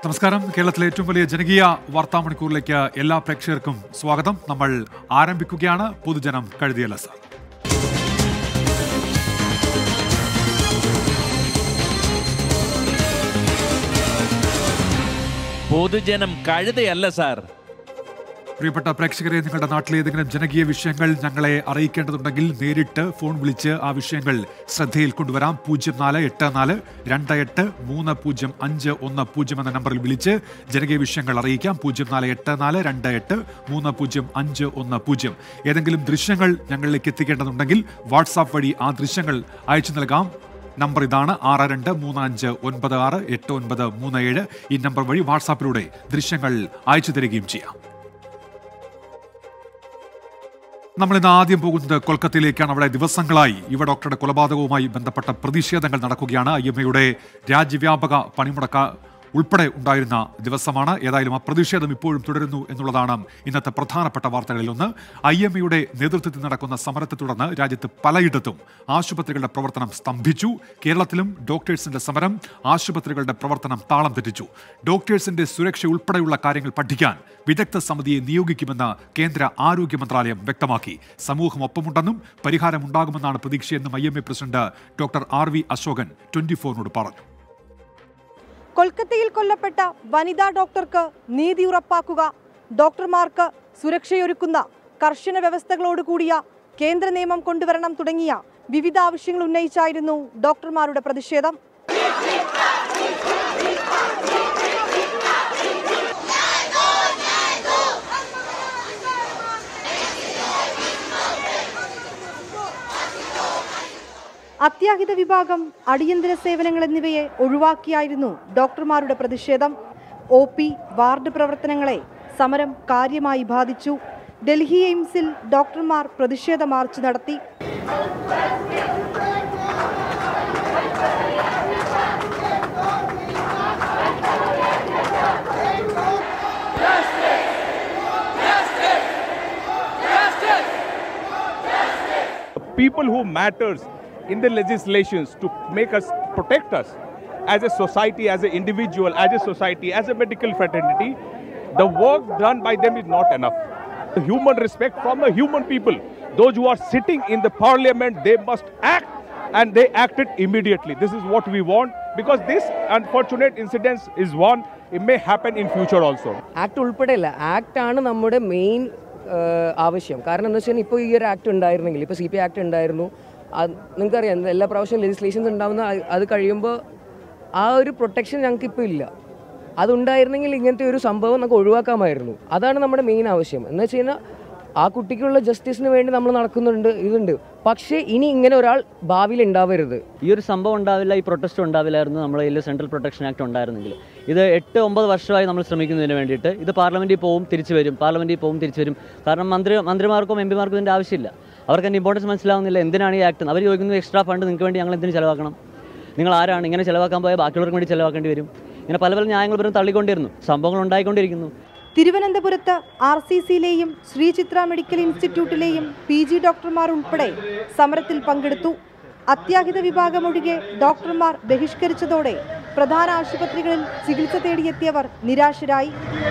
നമസ്കാരം കേരളത്തിലെ ഏറ്റവും വലിയ ജനകീയ വാർത്താ മണിക്കൂറിലേക്ക് എല്ലാ പ്രേക്ഷകർക്കും സ്വാഗതം നമ്മൾ ആരംഭിക്കുകയാണ് പൊതുജനം കഴുതിയല്ല സാർ പൊതുജനം കഴുതയല്ല സാർ പ്രിയപ്പെട്ട പ്രേക്ഷകരെ നിങ്ങളുടെ നാട്ടിലെ ഏതെങ്കിലും ജനകീയ വിഷയങ്ങൾ ഞങ്ങളെ അറിയിക്കേണ്ടതുണ്ടെങ്കിൽ നേരിട്ട് ഫോൺ വിളിച്ച് ആ വിഷയങ്ങൾ ശ്രദ്ധയിൽ കൊണ്ടുവരാം പൂജ്യം നാല് എട്ട് നാല് രണ്ട് എട്ട് മൂന്ന് പൂജ്യം അഞ്ച് ഒന്ന് പൂജ്യം എന്ന നമ്പറിൽ വിളിച്ച് ജനകീയ വിഷയങ്ങൾ അറിയിക്കാം പൂജ്യം നാല് എട്ട് നാല് രണ്ട് എട്ട് മൂന്ന് പൂജ്യം അഞ്ച് ഒന്ന് പൂജ്യം ഏതെങ്കിലും ദൃശ്യങ്ങൾ ഞങ്ങളിലേക്ക് എത്തിക്കേണ്ടതുണ്ടെങ്കിൽ വാട്സാപ്പ് വഴി ആ ദൃശ്യങ്ങൾ അയച്ചു നൽകാം നമ്പർ ഇതാണ് ആറ് രണ്ട് മൂന്ന് അഞ്ച് ഒൻപത് ആറ് എട്ട് ഒൻപത് മൂന്ന് ഏഴ് ഈ നമ്പർ വഴി വാട്സാപ്പിലൂടെ ദൃശ്യങ്ങൾ അയച്ചു തരികയും ചെയ്യാം നമ്മൾ ഇന്ന് ആദ്യം പോകുന്നത് കൊൽക്കത്തയിലേക്കാണ് അവിടെ ദിവസങ്ങളായി യുവ ഡോക്ടറുടെ കൊലപാതകവുമായി ബന്ധപ്പെട്ട പ്രതിഷേധങ്ങൾ നടക്കുകയാണ് ഐ എം എയുടെ രാജ്യവ്യാപക പണിമുടക്ക ഉൾപ്പെടെ ഉണ്ടായിരുന്ന ദിവസമാണ് ഏതായാലും ആ പ്രതിഷേധം ഇപ്പോഴും തുടരുന്നു എന്നുള്ളതാണ് ഇന്നത്തെ പ്രധാനപ്പെട്ട വാർത്തകളിൽ ഒന്ന് ഐ എം എയുടെ നേതൃത്വത്തിൽ നടക്കുന്ന സമരത്തെ തുടർന്ന് രാജ്യത്ത് പലയിടത്തും ആശുപത്രികളുടെ പ്രവർത്തനം സ്തംഭിച്ചു കേരളത്തിലും ഡോക്ടേഴ്സിന്റെ സമരം ആശുപത്രികളുടെ പ്രവർത്തനം താളം തെറ്റിച്ചു ഡോക്ടേഴ്സിന്റെ സുരക്ഷ ഉൾപ്പെടെയുള്ള കാര്യങ്ങൾ പഠിക്കാൻ വിദഗ്ധ സമിതിയെ നിയോഗിക്കുമെന്ന് കേന്ദ്ര ആരോഗ്യ മന്ത്രാലയം വ്യക്തമാക്കി സമൂഹം ഒപ്പമുണ്ടെന്നും പരിഹാരമുണ്ടാകുമെന്നാണ് പ്രതീക്ഷയെന്നും I M A president doctor R V Ashokan twenty ഫോറിനോട് പറഞ്ഞു കൊൽക്കത്തയിൽ കൊല്ലപ്പെട്ട വനിതാ ഡോക്ടർക്ക് നീതി ഉറപ്പാക്കുക ഡോക്ടർമാർക്ക് സുരക്ഷയൊരുക്കുന്ന കർശന വ്യവസ്ഥകളോട് കൂടിയ കേന്ദ്ര നിയമം കൊണ്ടുവരണം തുടങ്ങിയ വിവിധ ആവശ്യങ്ങൾ ഉന്നയിച്ചായിരുന്നു ഡോക്ടർമാരുടെ പ്രതിഷേധം അത്യാഹിത വിഭാഗം അടിയന്തര സേവനങ്ങൾ എന്നിവയെ ഒഴിവാക്കിയായിരുന്നു ഡോക്ടർമാരുടെ പ്രതിഷേധം ഒ പി വാർഡ് പ്രവർത്തനങ്ങളെ സമരം കാര്യമായി ബാധിച്ചു ഡൽഹി എയിംസിൽ ഡോക്ടർമാർ പ്രതിഷേധ മാർച്ച് നടത്തി people who matters in the legislations to make us protect us as a society as an individual as a society as a medical fraternity the work done by them is not enough the human respect from the human people those who are sitting in the parliament they must act and they acted immediately this is what we want because this unfortunate incident is one it may happen in future also act ഉൾപ്പെടെയല്ല act ആണ് നമ്മുടെ main ആവശ്യം കാരണം എന്താ വെച്ചാൽ ഇപ്പോൾ ഈ ഒരു ആക്ട് ഉണ്ടായിരുന്നെങ്കിൽ ഇപ്പോൾ സി പി ആക്ട് ഉണ്ടായിരുന്നു അത് നിങ്ങൾക്കറിയാം എല്ലാ പ്രാവശ്യം ലെജിസ്ലേഷൻസ് ഉണ്ടാവുന്ന അത് അത് കഴിയുമ്പോൾ ആ ഒരു പ്രൊട്ടക്ഷൻ ഞങ്ങൾക്ക് ഇപ്പോൾ ഇല്ല അതുണ്ടായിരുന്നെങ്കിൽ ഇങ്ങനത്തെ ഒരു സംഭവം നമുക്ക് ഒഴിവാക്കാമായിരുന്നു അതാണ് നമ്മുടെ മെയിൻ ആവശ്യം എന്ന് വെച്ച് കഴിഞ്ഞാൽ ആ കുട്ടിക്കുള്ള ജസ്റ്റിസിന് വേണ്ടി നമ്മൾ നടക്കുന്നുണ്ട് ഇതുണ്ട് പക്ഷേ ഇനി ഇങ്ങനെ ഒരാൾ ഭാവിയിൽ ഉണ്ടാവരുത് ഈ ഒരു സംഭവം ഉണ്ടാവില്ല ഈ പ്രൊട്ടസ്റ്റ് ഉണ്ടാവില്ലായിരുന്നു നമ്മുടെ കയ്യിൽ സെൻട്രൽ പ്രൊട്ടക്ഷൻ ആക്ട് ഉണ്ടായിരുന്നെങ്കിൽ ഇത് എട്ട് ഒമ്പത് വർഷമായി നമ്മൾ ശ്രമിക്കുന്നതിന് വേണ്ടിയിട്ട് ഇത് പാർലമെൻറ്റിൽ പോവും തിരിച്ചു വരും പാർലമെൻറ്റിൽ പോവും തിരിച്ചു വരും കാരണം മന്ത്രി മന്ത്രിമാർക്കും എം പിമാർക്കും ഇതിൻ്റെ ആവശ്യമില്ല അവർക്ക് അതിൻ്റെ ഇമ്പോർട്ടൻസ് മനസ്സിലാവുന്നില്ല എന്തിനാണ് ഈ ആക്ട് അവർ ചോദിക്കുന്നത് എക്സ്ട്രാ ഫണ്ട് നിങ്ങൾക്ക് വേണ്ടി ഞങ്ങൾ എന്തിനു ചിലവാക്കണം നിങ്ങൾ ആരാണ് ഇങ്ങനെ ചിലവാക്കാൻ പോയാൽ ബാക്കിയുള്ളവർക്ക് വേണ്ടി ചിലവാക്കേണ്ടി വരും ഇങ്ങനെ പല പല ന്യായങ്ങൾ ഇവരും തള്ളിക്കൊണ്ടിരുന്നു സംഭവങ്ങൾ ഉണ്ടായിക്കൊണ്ടിരിക്കുന്നു തിരുവനന്തപുരത്ത് ആർ സി സിയിലെയും ശ്രീചിത്ര മെഡിക്കൽ ഇൻസ്റ്റിറ്റ്യൂട്ടിലെയും പി ജി ഡോക്ടർമാർ ഉൾപ്പെടെ സമരത്തിൽ പങ്കെടുത്തു അത്യാഹിത വിഭാഗം ഒഴികെ ഡോക്ടർമാർ ബഹിഷ്കരിച്ചതോടെ പ്രധാന ആശുപത്രികളിൽ ചികിത്സ തേടിയെത്തിയവർ നിരാശരായി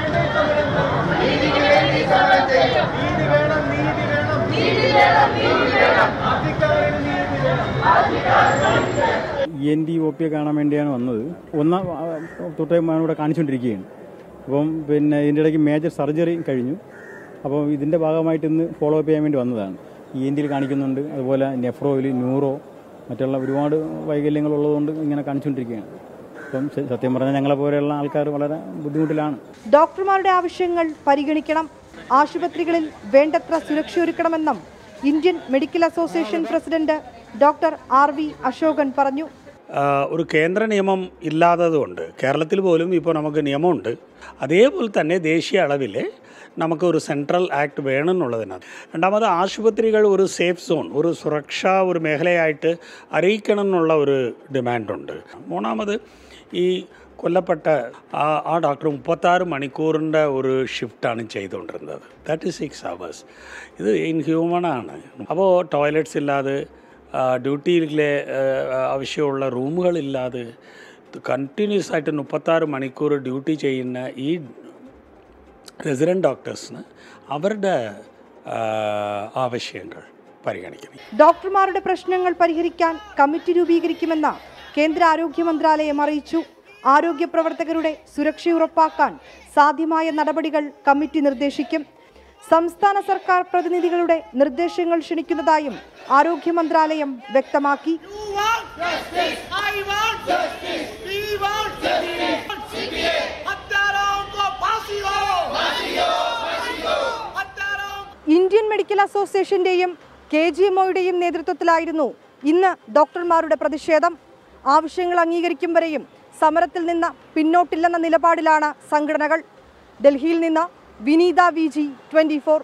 ഇ എൻ ഡി ഒ പിയെ കാണാൻ വേണ്ടിയാണ് വന്നത് ഒന്നാം തൊട്ടേ ഇവിടെ കാണിച്ചുകൊണ്ടിരിക്കുകയാണ് അപ്പം പിന്നെ ഇതിൻ്റെ ഇടയ്ക്ക് മേജർ സർജറി കഴിഞ്ഞു അപ്പോൾ ഇതിൻ്റെ ഭാഗമായിട്ട് ഇന്ന് ഫോളോ അപ്പ് ചെയ്യാൻ വേണ്ടി വന്നതാണ് ഇ എൻ ഡിയിൽ കാണിക്കുന്നുണ്ട് അതുപോലെ നെഫ്രോയിൽ ന്യൂറോ മറ്റുള്ള ഒരുപാട് വൈകല്യങ്ങൾ ഉള്ളതുകൊണ്ട് ഇങ്ങനെ കാണിച്ചുകൊണ്ടിരിക്കുകയാണ് അപ്പം സ- സത്യം പറഞ്ഞാൽ ഞങ്ങളെ പോലെയുള്ള ആൾക്കാർ വളരെ ബുദ്ധിമുട്ടിലാണ് ഡോക്ടർമാരുടെ ആവശ്യങ്ങൾ പരിഗണിക്കണം ആശുപത്രികളിൽ വേണ്ടത്ര സുരക്ഷയൊരുക്കണമെന്നും Indian medical association president doctor R V Ashokan പറഞ്ഞു ആഹ് ഒരു കേന്ദ്ര നിയമം ഇല്ലാത്തതുകൊണ്ട് കേരളത്തിൽ പോലും ഇപ്പോൾ നമുക്ക് നിയമമുണ്ട് അതേപോലെ തന്നെ ദേശീയ അളവിൽ നമുക്ക് ഒരു സെൻട്രൽ ആക്ട് വേണമെന്നുള്ളതിനകത്ത് രണ്ടാമത് ആശുപത്രികൾ ഒരു സേഫ് സോൺ ഒരു സുരക്ഷാ ഒരു മേഖലയായിട്ട് അറിയിക്കണം എന്നുള്ള ഒരു ഡിമാൻഡുണ്ട് മൂന്നാമത് ഈ കൊല്ലപ്പെട്ട ആ ആ ഡോക്ടർ മുപ്പത്താറ് മണിക്കൂറിൻ്റെ ഒരു ഷിഫ്റ്റാണ് ചെയ്തുകൊണ്ടിരുന്നത് തേർട്ടി സിക്സ് അവേഴ്സ് ഇത് ഇൻഹ്യൂമണാണ് അപ്പോൾ ടോയ്ലറ്റ്സ് ഇല്ലാതെ ഡ്യൂട്ടിയിലെ ആവശ്യമുള്ള റൂമുകളില്ലാതെ കണ്ടിന്യൂസ് ആയിട്ട് മുപ്പത്താറ് മണിക്കൂർ ഡ്യൂട്ടി ചെയ്യുന്ന ഈ റെസിഡൻറ്റ് ഡോക്ടേഴ്സിന് അവരുടെ ആ, ആവശ്യങ്ങൾ പരിഗണിക്കണം ഡോക്ടർമാരുടെ പ്രശ്നങ്ങൾ പരിഹരിക്കാൻ കമ്മിറ്റി രൂപീകരിക്കുമെന്ന് കേന്ദ്ര ആരോഗ്യ മന്ത്രാലയം അറിയിച്ചു ആരോഗ്യ പ്രവർത്തകരുടെ സുരക്ഷ ഉറപ്പാക്കാൻ സാധ്യമായ നടപടികൾ കമ്മിറ്റി നിർദ്ദേശിക്കും സംസ്ഥാന സർക്കാർ പ്രതിനിധികളുടെ നിർദ്ദേശങ്ങൾ ക്ഷണിക്കുന്നതായും ആരോഗ്യ മന്ത്രാലയം വ്യക്തമാക്കി ഇന്ത്യൻ മെഡിക്കൽ അസോസിയേഷന്റെയും കെ ജി എം ഒയുടെയും നേതൃത്വത്തിലായിരുന്നു ഇന്ന് ഡോക്ടർമാരുടെ പ്രതിഷേധം ആവശ്യങ്ങൾ അംഗീകരിക്കും വരെയും സമരത്തിൽ നിന്ന് പിന്നോട്ടില്ലെന്ന നിലപാടിലാണ് സംഘടനകൾ ഡൽഹിയിൽ നിന്ന് Vineetha V G twenty four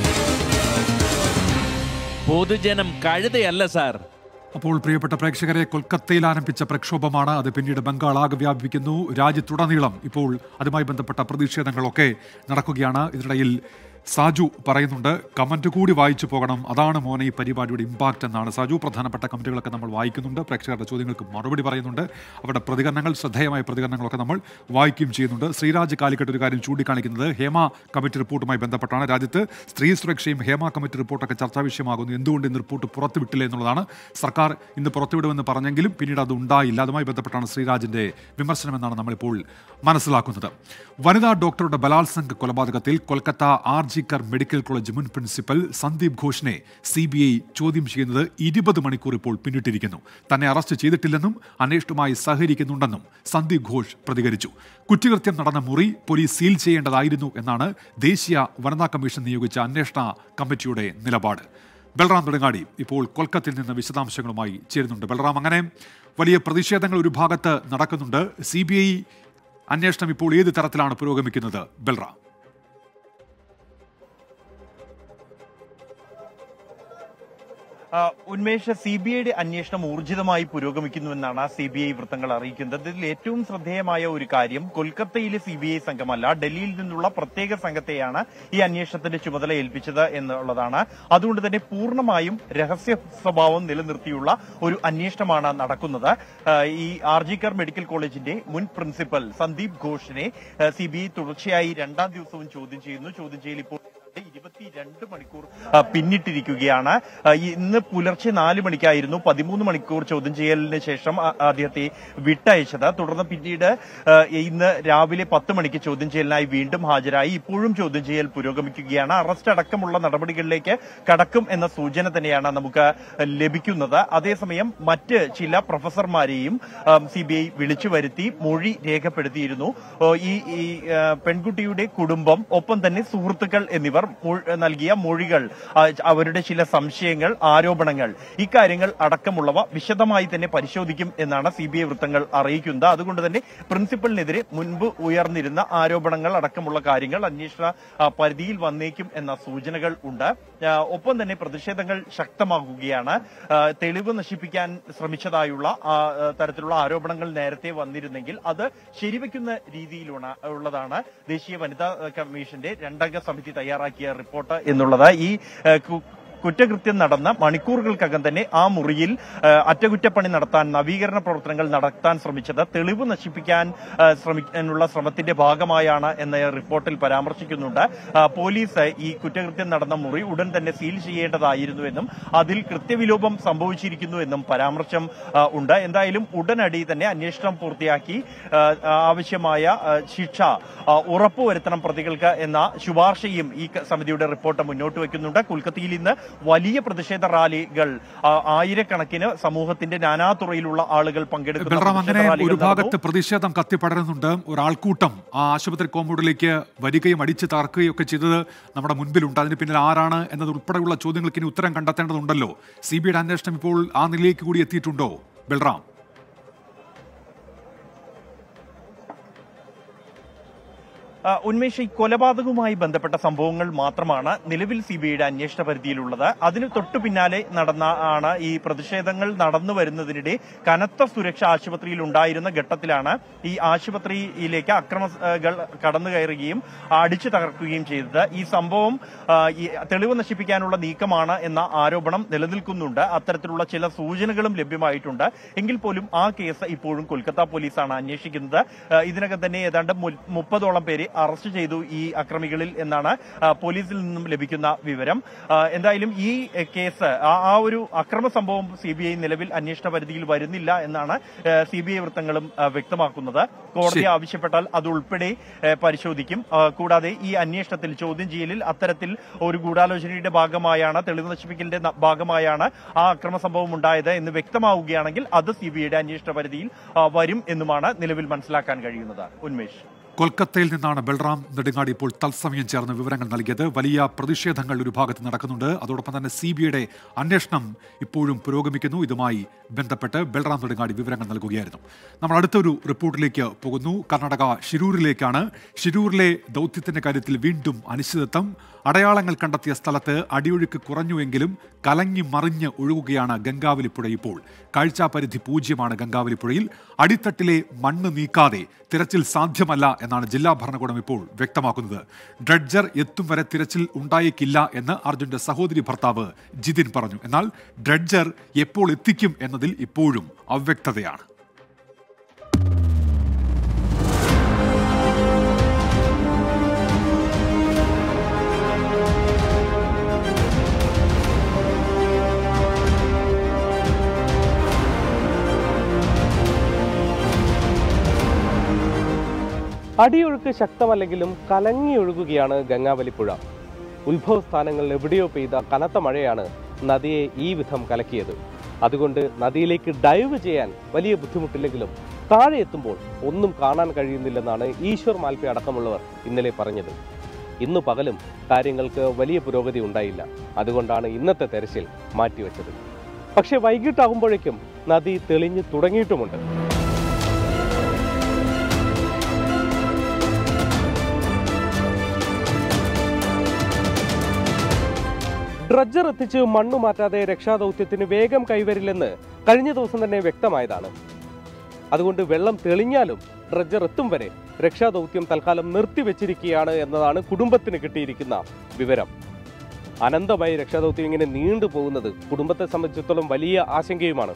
പൊതുജനം കഴുതയല്ല സാർ അപ്പോൾ പ്രിയപ്പെട്ട പ്രേക്ഷകരെ കൊൽക്കത്തയിൽ ആരംഭിച്ച പ്രക്ഷോഭമാണ് അത് പിന്നീട് ബംഗാൾ ആകെ വ്യാപിക്കുന്നു രാജ്യത്തുടനീളം ഇപ്പോൾ അതുമായി ബന്ധപ്പെട്ട പ്രതിഷേധങ്ങളൊക്കെ നടക്കുകയാണ് ഇതിനിടയിൽ സാജു പറയുന്നുണ്ട് കമന്റ് കൂടി വായിച്ചു പോകണം അതാണ് മോനെ ഈ പരിപാടിയുടെ ഇമ്പാക്റ്റ് എന്നാണ് സാജു പ്രധാനപ്പെട്ട കമന്റുകളൊക്കെ നമ്മൾ വായിക്കുന്നുണ്ട് പ്രേക്ഷകരുടെ ചോദ്യങ്ങൾക്ക് മറുപടി പറയുന്നുണ്ട് അവരുടെ പ്രതികരണങ്ങൾ ശ്രദ്ധേയമായ പ്രതികരണങ്ങളൊക്കെ നമ്മൾ വായിക്കുകയും ചെയ്യുന്നുണ്ട് ശ്രീരാജ് കാലിക്കട്ട് ഒരു കാര്യം ചൂണ്ടിക്കാണിക്കുന്നത് ഹേമ കമ്മിറ്റി റിപ്പോർട്ടുമായി ബന്ധപ്പെട്ടാണ് രാജ്യത്ത് സ്ത്രീ സുരക്ഷയും ഹേമ കമ്മിറ്റി റിപ്പോർട്ടൊക്കെ ചർച്ചാ വിഷയമാകുന്നു എന്തുകൊണ്ട് ഇന്ന് റിപ്പോർട്ട് പുറത്തുവിട്ടില്ല എന്നുള്ളതാണ് സർക്കാർ ഇന്ന് പുറത്തുവിടുമെന്ന് പറഞ്ഞെങ്കിലും പിന്നീട് അത് ഉണ്ടായില്ല അതുമായി ബന്ധപ്പെട്ടാണ് ശ്രീരാജിന്റെ വിമർശനമെന്നാണ് നമ്മളിപ്പോൾ മനസ്സിലാക്കുന്നത് വനിതാ ഡോക്ടറുടെ ബലാത്സംഗ കൊലപാതകത്തിൽ Kolkata R G Kar medical college മുൻ പ്രിൻസിപ്പൽ സന്ദീപ് ഘോഷിനെ സി ബി ഐ ചോദ്യം ചെയ്യുന്നത് ഇരുപത് മണിക്കൂർ ഇപ്പോൾ പിന്നിട്ടിരിക്കുന്നു തന്നെ അറസ്റ്റ് ചെയ്തിട്ടില്ലെന്നും അന്വേഷണവുമായി സഹകരിക്കുന്നുണ്ടെന്നും സന്ദീപ് ഘോഷ് പ്രതികരിച്ചു കുറ്റകൃത്യം നടന്ന മുറി പോലീസ് സീൽ ചെയ്യേണ്ടതായിരുന്നു എന്നാണ് ദേശീയ വനിതാ കമ്മീഷൻ നിയോഗിച്ച അന്വേഷണ കമ്മിറ്റിയുടെ നിലപാട് ബൽറാം നെടുങ്ങാടി ഇപ്പോൾ കൊൽക്കത്തയിൽ നിന്ന് വിശദാംശങ്ങളുമായി ചേരുന്നുണ്ട് ബൽറാം അങ്ങനെ വലിയ പ്രതിഷേധങ്ങൾ ഒരു ഭാഗത്ത് നടക്കുന്നുണ്ട് സി ബി ഐ അന്വേഷണം ഇപ്പോൾ ഏത് തരത്തിലാണ് പുരോഗമിക്കുന്നത് ബൽറാം ആ, ഉന്മേഷ സി ബി ഐയുടെ അന്വേഷണം ഊർജിതമായി പുരോഗമിക്കുന്നുവെന്നാണ് സി ബി ഐ വൃത്തങ്ങൾ അറിയിക്കുന്നത് ഇതിൽ ഏറ്റവും ശ്രദ്ധേയമായ ഒരു കാര്യം കൊൽക്കത്തയിലെ സി ബി ഐ സംഘമല്ല ഡൽഹിയിൽ നിന്നുള്ള പ്രത്യേക സംഘത്തെയാണ് ഈ അന്വേഷണത്തിന്റെ ചുമതല ഏൽപ്പിച്ചത് എന്നുള്ളതാണ് അതുകൊണ്ട് തന്നെ പൂർണ്ണമായും രഹസ്യ സ്വഭാവം നിലനിർത്തിയുള്ള ഒരു അന്വേഷണമാണ് നടക്കുന്നത് ആ, ഈ ആർ ജി കർ മെഡിക്കൽ കോളേജിന്റെ മുൻ പ്രിൻസിപ്പൽ സന്ദീപ് ഘോഷിനെ സി ബി ഐ തുടർച്ചയായി രണ്ടാം ദിവസവും ചോദ്യം ചെയ്യുന്നു ചോദ്യം ചെയ്യൽ ഇപ്പോൾ ഇരുപത്തിരണ്ട് മണിക്കൂർ ആ, പിന്നിട്ടിരിക്കുകയാണ് ആ, ഇന്ന് പുലർച്ചെ നാല് മണിക്കായിരുന്നു പതിമൂന്ന് മണിക്കൂർ ചോദ്യം ചെയ്യലിന് ശേഷം ആ- അദ്ദേഹത്തെ വിട്ടയച്ചത് തുടർന്ന് പിന്നീട് ആ, ഇന്ന് രാവിലെ പത്ത് മണിക്ക് ചോദ്യം ചെയ്യലിനായി വീണ്ടും ഹാജരായി ഇപ്പോഴും ചോദ്യം ചെയ്യൽ പുരോഗമിക്കുകയാണ് അറസ്റ്റ് അടക്കമുള്ള നടപടികളിലേക്ക് കടക്കും എന്ന സൂചന തന്നെയാണ് നമുക്ക് ലഭിക്കുന്നത് അതേസമയം മറ്റ് ചില പ്രൊഫസർമാരെയും സി ബി ഐ വിളിച്ചു വരുത്തി മൊഴി രേഖപ്പെടുത്തിയിരുന്നു ഓ, ഈ ഈ ആ, പെൺകുട്ടിയുടെ കുടുംബം ഒപ്പം തന്നെ സുഹൃത്തുക്കൾ എന്നിവർ മൊ- നൽകിയ മൊഴികൾ ആ, അവരുടെ ചില സംശയങ്ങൾ ആരോപണങ്ങൾ ഇക്കാര്യങ്ങൾ അടക്കമുള്ളവ വിശദമായി തന്നെ പരിശോധിക്കും എന്നാണ് സി ബി ഐ വൃത്തങ്ങൾ അറിയിക്കുന്നത് അതുകൊണ്ട് തന്നെ പ്രിൻസിപ്പലിനെതിരെ മുൻപ് ഉയർന്നിരുന്ന ആരോപണങ്ങൾ അടക്കമുള്ള കാര്യങ്ങൾ അന്വേഷണ ആ, പരിധിയിൽ വന്നേക്കും എന്ന സൂചനകൾ ഉണ്ട് ആ, ഒപ്പം തന്നെ പ്രതിഷേധങ്ങൾ ശക്തമാകുകയാണ് ആ, തെളിവ് നശിപ്പിക്കാൻ ശ്രമിച്ചതായുള്ള ആ, ആ, തരത്തിലുള്ള ആരോപണങ്ങൾ നേരത്തെ വന്നിരുന്നെങ്കിൽ അത് ശരിവെക്കുന്ന രീതിയിലുള്ള ഉള്ളതാണ് ദേശീയ വനിതാ കമ്മീഷന്റെ രണ്ടംഗ സമിതി തയ്യാറാക്കിയ റിപ്പോർട്ട് എന്നുള്ളത് ഈ ആ, കു- കുറ്റകൃത്യം നടന്ന മണിക്കൂറുകൾക്കകം തന്നെ ആ മുറിയിൽ ആ, അറ്റകുറ്റപ്പണി നടത്താൻ നവീകരണ പ്രവർത്തനങ്ങൾ നടത്താൻ ശ്രമിച്ചത് തെളിവ് നശിപ്പിക്കാൻ ആ, ശ്രമിക്കാനുള്ള ശ്രമത്തിന്റെ ഭാഗമായാണ് എന്ന റിപ്പോർട്ടിൽ പരാമർശിക്കുന്നുണ്ട് ആ, പോലീസ് ഈ കുറ്റകൃത്യം നടന്ന മുറി ഉടൻ തന്നെ സീൽ ചെയ്യേണ്ടതായിരുന്നുവെന്നും അതിൽ കൃത്യവിലോപം സംഭവിച്ചിരിക്കുന്നു എന്നും പരാമർശം ആ, ഉണ്ട് എന്തായാലും ഉടനടി തന്നെ അന്വേഷണം പൂർത്തിയാക്കി ആ, ആവശ്യമായ ആ, ശിക്ഷ ആ, ഉറപ്പുവരുത്തണം പ്രതികൾക്ക് എന്ന ശുപാർശയും ഈ ക- സമിതിയുടെ റിപ്പോർട്ട് മുന്നോട്ട് വയ്ക്കുന്നുണ്ട് കൊൽക്കത്തയിൽ ഇന്ന് വലിയ പ്രതിഷേധ റാലികൾ ആ, ആയിരക്കണക്കിന് സമൂഹത്തിന്റെ നാനാതുറയിലുള്ള ആളുകൾ പങ്കെടുക്കുന്ന ബൽറാം അങ്ങനെ പ്രതിഷേധ റാലികൾ ഒരു നടന്നു. ഭാഗത്ത് പ്രതിഷേധം കത്തിപ്പടരുന്നുണ്ട് ഒരാൾക്കൂട്ടം ആ ആശുപത്രി കോമ്പൗണ്ടിലേക്ക് വരികയും അടിച്ചു തകർക്കുകയും ഒക്കെ ചെയ്തത് നമ്മുടെ മുൻപിലുണ്ട് അതിന് പിന്നിൽ ആരാണ് എന്നത് ഉൾപ്പെടെയുള്ള ചോദ്യങ്ങൾക്ക് ഇനി ഉത്തരം കണ്ടെത്തേണ്ടതുണ്ടല്ലോ സി ബി ഐയുടെ അന്വേഷണം ഇപ്പോൾ ആ നിലയിലേക്ക് കൂടി എത്തിയിട്ടുണ്ടോ ബൽറാം ആ, ഉന്മേഷ് ഈ കൊലപാതകവുമായി ബന്ധപ്പെട്ട സംഭവങ്ങൾ മാത്രമാണ് നിലവിൽ സി ബി ഐയുടെ അന്വേഷണ പരിധിയിലുള്ളത് അതിന് തൊട്ടു പിന്നാലെ നടന്ന ആണ് ഈ പ്രതിഷേധങ്ങൾ നടന്നു വരുന്നതിനിടെ കനത്ത സുരക്ഷ ആശുപത്രിയിൽ ഉണ്ടായിരുന്ന ഘട്ടത്തിലാണ് ഈ ആശുപത്രിയിലേക്ക് അക്രമങ്ങൾ കടന്നു കയറുകയും അടിച്ചു തകർക്കുകയും ചെയ്തത് ഈ സംഭവം ആ, ഈ തെളിവ് നശിപ്പിക്കാനുള്ള നീക്കമാണ് എന്ന ആരോപണം നിലനിൽക്കുന്നുണ്ട് അത്തരത്തിലുള്ള ചില സൂചനകളും ലഭ്യമായിട്ടുണ്ട് എങ്കിൽ പോലും ആ കേസ് ഇപ്പോഴും കൊൽക്കത്ത പോലീസാണ് അന്വേഷിക്കുന്നത് ആ, ഇതിനകം തന്നെ ഏതാണ്ട് മു- മുപ്പതോളം പേരെ അറസ്റ്റ് ചെയ്തു ഈ അക്രമികളിൽ എന്നാണ് ആ, പോലീസിൽ നിന്നും ലഭിക്കുന്ന വിവരം ആ, എന്തായാലും ഈ എ, കേസ് ആ- ആ ഒരു അക്രമ സംഭവം സി ബി ഐ നിലവിൽ അന്വേഷണ പരിധിയിൽ വരുന്നില്ല എന്നാണ് സി ബി ഐ വൃത്തങ്ങളും ആ, വ്യക്തമാക്കുന്നത് കോടതി ശരി. ആവശ്യപ്പെട്ടാൽ അത് ഉൾപ്പെടെ ഏ, പരിശോധിക്കും ആ, കൂടാതെ ഈ അന്വേഷണത്തിൽ ചോദ്യം ചെയ്യലിൽ അത്തരത്തിൽ ഒരു ഗൂഢാലോചനയുടെ ഭാഗമായാണ് തെളിവ് നശിപ്പിക്കലിന്റെ ന- ഭാഗമായാണ് ആ അക്രമ സംഭവം ഉണ്ടായത് എന്ന് വ്യക്തമാവുകയാണെങ്കിൽ അത് സി ബി ഐയുടെ അന്വേഷണ പരിധിയിൽ ആ, വരും എന്നുമാണ് നിലവിൽ മനസ്സിലാക്കാൻ കഴിയുന്നത് ഉന്മേഷ് കൊൽക്കത്തയിൽ നിന്നാണ് ബൽറാം നെടുങ്ങാടി ഇപ്പോൾ തത്സമയം ചേർന്ന് വിവരങ്ങൾ നൽകിയത് വലിയ പ്രതിഷേധങ്ങൾ ഒരു ഭാഗത്ത് നടക്കുന്നുണ്ട് അതോടൊപ്പം തന്നെ സി ബി ഐയുടെ അന്വേഷണം ഇപ്പോഴും പുരോഗമിക്കുന്നു ഇതുമായി ബന്ധപ്പെട്ട് ബൽറാം നെടുങ്ങാടി വിവരങ്ങൾ നൽകുകയായിരുന്നു നമ്മൾ അടുത്തൊരു റിപ്പോർട്ടിലേക്ക് പോകുന്നു കർണാടക ഷിരൂരിലേക്കാണ് ഷിരൂരിലെ ദൗത്യത്തിന്റെ കാര്യത്തിൽ വീണ്ടും അനിശ്ചിതത്വം അടയാളങ്ങൾ കണ്ടെത്തിയ സ്ഥലത്ത് അടിയൊഴുക്ക് കുറഞ്ഞുവെങ്കിലും കലങ്ങി മറിഞ്ഞ് ഒഴുകുകയാണ് ഗംഗാവലിപ്പുഴ ഇപ്പോൾ കാഴ്ചാപരിധി പൂജ്യമാണ് ഗംഗാവലിപ്പുഴയിൽ അടിത്തട്ടിലെ മണ്ണ് നീക്കാതെ തിരച്ചിൽ സാധ്യമല്ല എന്നാണ് ജില്ലാ ഭരണകൂടം ഇപ്പോൾ വ്യക്തമാക്കുന്നത് ഡ്രഡ്ജർ എത്തും വരെ തിരച്ചിൽ ഉണ്ടായേക്കില്ല എന്ന് അർജുന്റെ സഹോദരി ഭർത്താവ് ജിതിൻ പറഞ്ഞു എന്നാൽ ഡ്രഡ്ജർ എപ്പോൾ എത്തിക്കും എന്നതിൽ ഇപ്പോഴും അവ്യക്തതയാണ് അടിയൊഴുക്ക് ശക്തമല്ലെങ്കിലും കലങ്ങി ഒഴുകുകയാണ് ഗംഗാവലിപ്പുഴ ഉത്ഭവസ്ഥാനങ്ങളിൽ എവിടെയോ പെയ്ത കനത്ത മഴയാണ് നദിയെ ഈ വിധം കലക്കിയത് അതുകൊണ്ട് നദിയിലേക്ക് ഡൈവ് ചെയ്യാൻ വലിയ ബുദ്ധിമുട്ടില്ലെങ്കിലും താഴെ എത്തുമ്പോൾ ഒന്നും കാണാൻ കഴിയുന്നില്ലെന്നാണ് ഈശ്വർ മാൽപ്പെ അടക്കമുള്ളവർ ഇന്നലെ പറഞ്ഞത് ഇന്നു പകലും കാര്യങ്ങൾക്ക് വലിയ പുരോഗതി ഉണ്ടായില്ല അതുകൊണ്ടാണ് ഇന്നത്തെ തെരച്ചിൽ മാറ്റിവെച്ചത് പക്ഷേ വൈകിട്ടാകുമ്പോഴേക്കും നദി തെളിഞ്ഞു തുടങ്ങിയിട്ടുമുണ്ട് ഡ്രഡ്ജർ എത്തിച്ച് മണ്ണു മാറ്റാതെ രക്ഷാദൗത്യത്തിന് വേഗം കൈവരില്ലെന്ന് കഴിഞ്ഞ ദിവസം തന്നെ വ്യക്തമായതാണ് അതുകൊണ്ട് വെള്ളം തെളിഞ്ഞാലും ഡ്രഡ്ജർ എത്തും വരെ രക്ഷാദൗത്യം തൽക്കാലം നിർത്തിവെച്ചിരിക്കുകയാണ് എന്നതാണ് കുടുംബത്തിന് കിട്ടിയിരിക്കുന്ന വിവരം അനന്തമായി രക്ഷാദൗത്യം ഇങ്ങനെ നീണ്ടു പോകുന്നത് കുടുംബത്തെ സംബന്ധിച്ചിടത്തോളം വലിയ ആശങ്കയുമാണ്